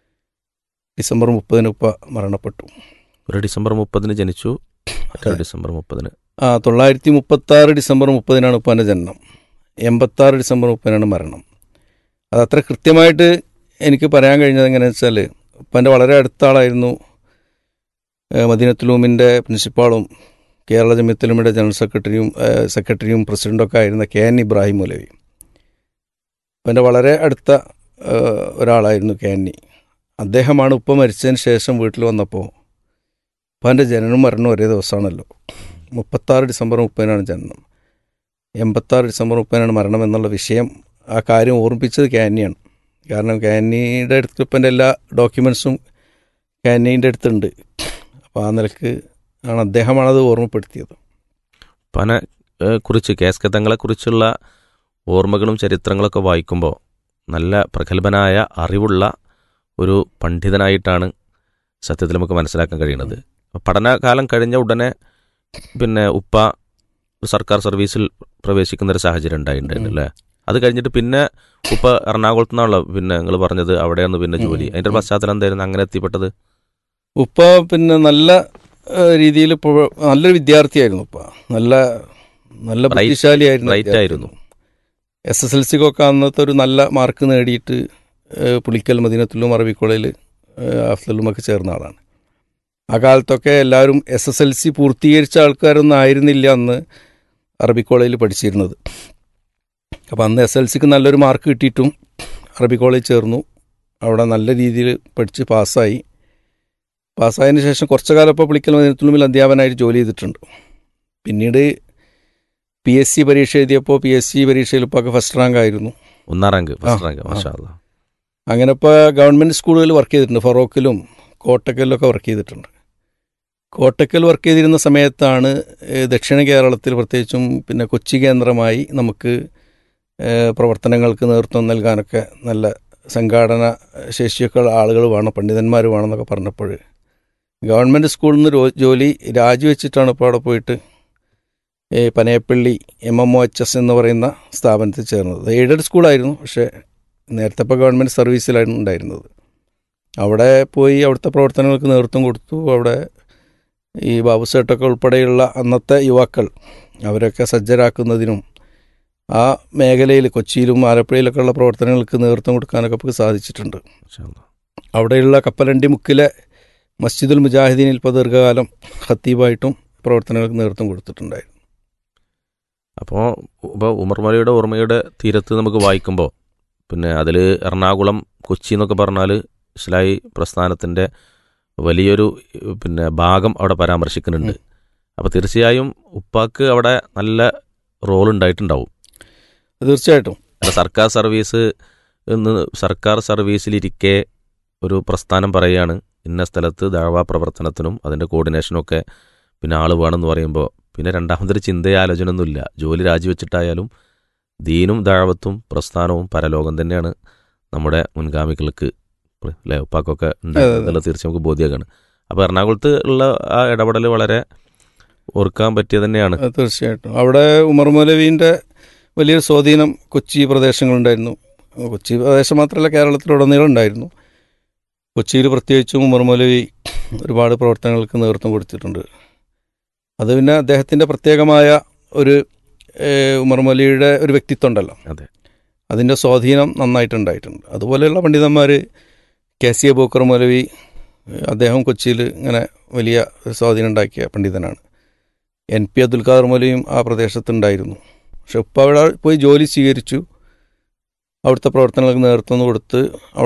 ഡിസംബർ മുപ്പതിന് ഉപ്പ മരണപ്പെട്ടു ഒരു ഡിസംബർ മുപ്പതിന് ജനിച്ചു മറ്റൊരു അതെ. ഡിസംബർ മുപ്പതിന് ആ തൊള്ളായിരത്തി മുപ്പത്തി ആറ് ഡിസംബർ മുപ്പതിനാണ് ഉപ്പാൻ്റെ ജനനം എൺപത്താറ് ഡിസംബർ മുപ്പതിനാണ് മരണം അത് അത്ര കൃത്യമായിട്ട് എനിക്ക് പറയാൻ കഴിഞ്ഞത് എങ്ങനെയാണെന്ന് വെച്ചാൽ ഉപ്പാൻ്റെ വളരെ അടുത്ത ആളായിരുന്നു ഏഹ്, മദീനത്തുലൂമിൻ്റെ പ്രിൻസിപ്പാളും കേരള ജമിയത്തുലൂമിയുടെ ജനറൽ സെക്രട്ടറിയും ഏഹ്, സെക്രട്ടറിയും പ്രസിഡൻ്റൊക്കെ ആയിരുന്ന കെ എൻ ഇബ്രാഹിം മൗലവി ഉപ്പാൻ്റെ വളരെ അടുത്ത ഏഹ്, ഒരാളായിരുന്നു കെ എൻ ഇ അദ്ദേഹമാണ് ഉപ്പ മരിച്ചതിന് ശേഷം വീട്ടിൽ വന്നപ്പോൾ ഉപ്പാൻ്റെ ജനനവും മരണവും ഒരേ ദിവസമാണല്ലോ മുപ്പത്താറ് ഡിസംബർ മുപ്പതിനാണ് ജനനം എൺപത്താറ് ഡിസംബർ മുപ്പതിനാണ് മരണം എന്നുള്ള വിഷയം ആ കാര്യം ഓർമ്മിപ്പിച്ചത് കാനിയാണ് കാരണം കാനിയുടെ അടുത്ത് ഇപ്പം എൻ്റെ എല്ലാ ഡോക്യുമെൻസും കാനീൻ്റെ അടുത്തുണ്ട് അപ്പോൾ ആ നിലക്ക് ആണ് അദ്ദേഹമാണത് ഓർമ്മപ്പെടുത്തിയത് പന ഏഹ്, കുറിച്ച് കേസ്കതങ്ങളെ കുറിച്ചുള്ള ഓർമ്മകളും ചരിത്രങ്ങളൊക്കെ വായിക്കുമ്പോൾ നല്ല പ്രഗത്ഭനായ അറിവുള്ള ഒരു പണ്ഡിതനായിട്ടാണ് സത്യത്തിൽ നമുക്ക് മനസ്സിലാക്കാൻ കഴിയുന്നത് പഠനകാലം കഴിഞ്ഞ ഉടനെ പിന്നെ ഉപ്പ സർക്കാർ സർവീസിൽ പ്രവേശിക്കുന്ന ഒരു സാഹചര്യം ഉണ്ടായിട്ടുണ്ട് അല്ലേ അത് കഴിഞ്ഞിട്ട് പിന്നെ ഉപ്പ എറണാകുളത്ത് നിന്നാണല്ലോ പിന്നെ നിങ്ങൾ പറഞ്ഞത് അവിടെയാണ് പിന്നെ ജോലി അതിന്റെ ഒരു പശ്ചാത്തലം എന്തായിരുന്നു അങ്ങനെ എത്തിപ്പെട്ടത് ഉപ്പ പിന്നെ നല്ല രീതിയിൽ നല്ലൊരു വിദ്യാർത്ഥിയായിരുന്നു ഉപ്പ നല്ല നല്ല Bright- ബുദ്ധിശാലിയായിരുന്നു bright ആയിരുന്നു. എസ് എസ് എൽ സിക്കൊക്കെ അന്നത്തെ ഒരു നല്ല മാർക്ക് നേടിയിട്ട് ഏഹ്, പുളിക്കൽ മദീനത്തിലും അറബി കോളേജിൽ അഫ്സലും ഒക്കെ ചേർന്ന ആളാണ് ആ കാലത്തൊക്കെ എല്ലാവരും എസ് എസ് എൽ സി പൂർത്തീകരിച്ച ആൾക്കാരൊന്നും ആയിരുന്നില്ല അന്ന് അറബി കോളേജിൽ പഠിച്ചിരുന്നത് അപ്പോൾ അന്ന് എസ് എൽ സിക്ക് നല്ലൊരു മാർക്ക് കിട്ടിയിട്ടും അറബി കോളേജ് ചേർന്നു അവിടെ നല്ല രീതിയിൽ പഠിച്ച് പാസ്സായി പാസ്സായതിന് ശേഷം കുറച്ചു കാലം ഇപ്പോൾ പുളിക്കൽ മദീനത്തുള്ളിൽ അധ്യാപകനായിട്ട് ജോലി ചെയ്തിട്ടുണ്ട് പിന്നീട് പി എസ് സി പരീക്ഷ എഴുതിയപ്പോൾ പി എസ് സി പരീക്ഷയിൽ ഇപ്പോൾ ഒക്കെ ഫസ്റ്റ് റാങ്ക് ആയിരുന്നു ഒന്നാം റാങ്ക് ഫസ്റ്റ് ആ, റാങ്ക് ആ. മാഷാ അല്ലാ. അങ്ങനെ ഇപ്പോൾ ഗവൺമെൻറ് സ്കൂളുകളിൽ വർക്ക് ചെയ്തിട്ടുണ്ട് ഫറോക്കിലും കോട്ടക്കലിലൊക്കെ വർക്ക് ചെയ്തിട്ടുണ്ട് കോട്ടക്കൽ വർക്ക് ചെയ്തിരുന്ന സമയത്താണ് ഏഹ്, ദക്ഷിണ കേരളത്തിൽ പ്രത്യേകിച്ചും പിന്നെ കൊച്ചി കേന്ദ്രമായി നമുക്ക് ഏഹ്, പ്രവർത്തനങ്ങൾക്ക് നേതൃത്വം നൽകാനൊക്കെ നല്ല സംഘാടന ശേഷിയൊക്കെ ഉള്ള ആളുകൾ വേണം പണ്ഡിതന്മാർ വേണമെന്നൊക്കെ പറഞ്ഞപ്പോൾ ഗവൺമെൻറ് സ്കൂളിൽ നിന്ന് രോ- ജോലി രാജിവെച്ചിട്ടാണ് ഇപ്പോൾ അവിടെ പോയിട്ട് ഏ, Panayappilly M M O H S എന്ന് പറയുന്ന സ്ഥാപനത്തിൽ ചേർന്നത് എയ്ഡഡ് സ്കൂളായിരുന്നു പക്ഷേ നേരത്തെ ഇപ്പോൾ ഗവൺമെൻറ് സർവീസിലായിരുന്നു ഉണ്ടായിരുന്നത് അവിടെ പോയി അവിടുത്തെ പ്രവർത്തനങ്ങൾക്ക് നേതൃത്വം കൊടുത്തു അവിടെ ഈ ബാബുസേട്ടൊക്കെ ഉൾപ്പെടെയുള്ള അന്നത്തെ യുവാക്കൾ അവരൊക്കെ സജ്ജരാക്കുന്നതിനും ആ മേഖലയിൽ കൊച്ചിയിലും ആലപ്പുഴയിലൊക്കെ ഉള്ള പ്രവർത്തനങ്ങൾക്ക് നേതൃത്വം കൊടുക്കാനൊക്കെ നമുക്ക് സാധിച്ചിട്ടുണ്ട് മാഷാ അല്ലാ. അവിടെയുള്ള കപ്പലണ്ടി മുക്കിലെ മസ്ജിദുൽ മുജാഹിദീനിൽ ഇപ്പോൾ ദീർഘകാലം ഖത്തീബായിട്ടും പ്രവർത്തനങ്ങൾക്ക് നേതൃത്വം കൊടുത്തിട്ടുണ്ടായിരുന്നു അപ്പോൾ ഇപ്പോൾ ഉമർമലയുടെ ഓർമ്മയുടെ തീരത്ത് നമുക്ക് വായിക്കുമ്പോൾ പിന്നെ അതിൽ എറണാകുളം കൊച്ചി എന്നൊക്കെ പറഞ്ഞാൽ ഇസ്ലായി പ്രസ്ഥാനത്തിൻ്റെ വലിയൊരു ഏഹ്, പിന്നെ ഭാഗം അവിടെ പരാമർശിക്കുന്നുണ്ട് അപ്പോൾ തീർച്ചയായും ഉപ്പാക്ക് അവിടെ നല്ല റോൾ ഉണ്ടായിട്ടുണ്ടാവും തീർച്ചയായിട്ടും അല്ല സർക്കാർ സർവീസ് എന്ന് സർക്കാർ സർവീസിലിരിക്കെ ഒരു പ്രസ്ഥാനം പറയുകയാണ് ഇന്ന സ്ഥലത്ത് ദാവാ പ്രവർത്തനത്തിനും അതിൻ്റെ കോർഡിനേഷനും ഒക്കെ പിന്നെ ആൾ വേണമെന്ന് പറയുമ്പോൾ പിന്നെ രണ്ടാമതൊരു ചിന്തയോ ആലോചനയൊന്നുമില്ല ജോലി രാജിവെച്ചിട്ടായാലും ദീനും ദാവത്തും പ്രസ്ഥാനവും പരലോകം തന്നെയാണ് നമ്മുടെ മുൻഗാമികൾക്ക് അല്ലേ ഉപ്പാക്കൊക്കെ അതെ, അതെ. ഉണ്ടാകുന്നത് തീർച്ചയായും നമുക്ക് ബോധ്യമാണ് അപ്പോൾ എറണാകുളത്ത് ഉള്ള ആ ഇടപെടൽ വളരെ ഓർക്കാൻ പറ്റിയത് തന്നെയാണ് അത് തീർച്ചയായിട്ടും അവിടെ ഉമർ മൗലവീൻ്റെ വലിയൊരു സ്വാധീനം കൊച്ചി പ്രദേശങ്ങളുണ്ടായിരുന്നു കൊച്ചി പ്രദേശം മാത്രമല്ല കേരളത്തിലുടനീളം ഉണ്ടായിരുന്നു കൊച്ചിയിൽ പ്രത്യേകിച്ചും ഉമർ മൗലവി ഒരുപാട് പ്രവർത്തനങ്ങൾക്ക് നേതൃത്വം കൊടുത്തിട്ടുണ്ട് അത് പിന്നെ അദ്ദേഹത്തിൻ്റെ പ്രത്യേകമായ ഒരു ഏഹ്, ഉമർ മൗലവിയുടെ ഒരു വ്യക്തിത്വം ഉണ്ടല്ലോ അതെ. അതിൻ്റെ സ്വാധീനം നന്നായിട്ടുണ്ടായിട്ടുണ്ട് അതുപോലെയുള്ള പണ്ഡിതന്മാർ K C A Bakar Moulavi അദ്ദേഹം കൊച്ചിയിൽ ഇങ്ങനെ വലിയ ഒരു സ്വാധീനം ഉണ്ടാക്കിയ പണ്ഡിതനാണ് എൻ പി അബ്ദുൽ ഖാദർ മൗലവിയും ആ പ്രദേശത്തുണ്ടായിരുന്നു പക്ഷെ ഉപ്പ അവിടെ പോയി ജോലി സ്വീകരിച്ചു അവിടുത്തെ പ്രവർത്തനങ്ങൾക്ക് നേതൃത്വം കൊടുത്ത്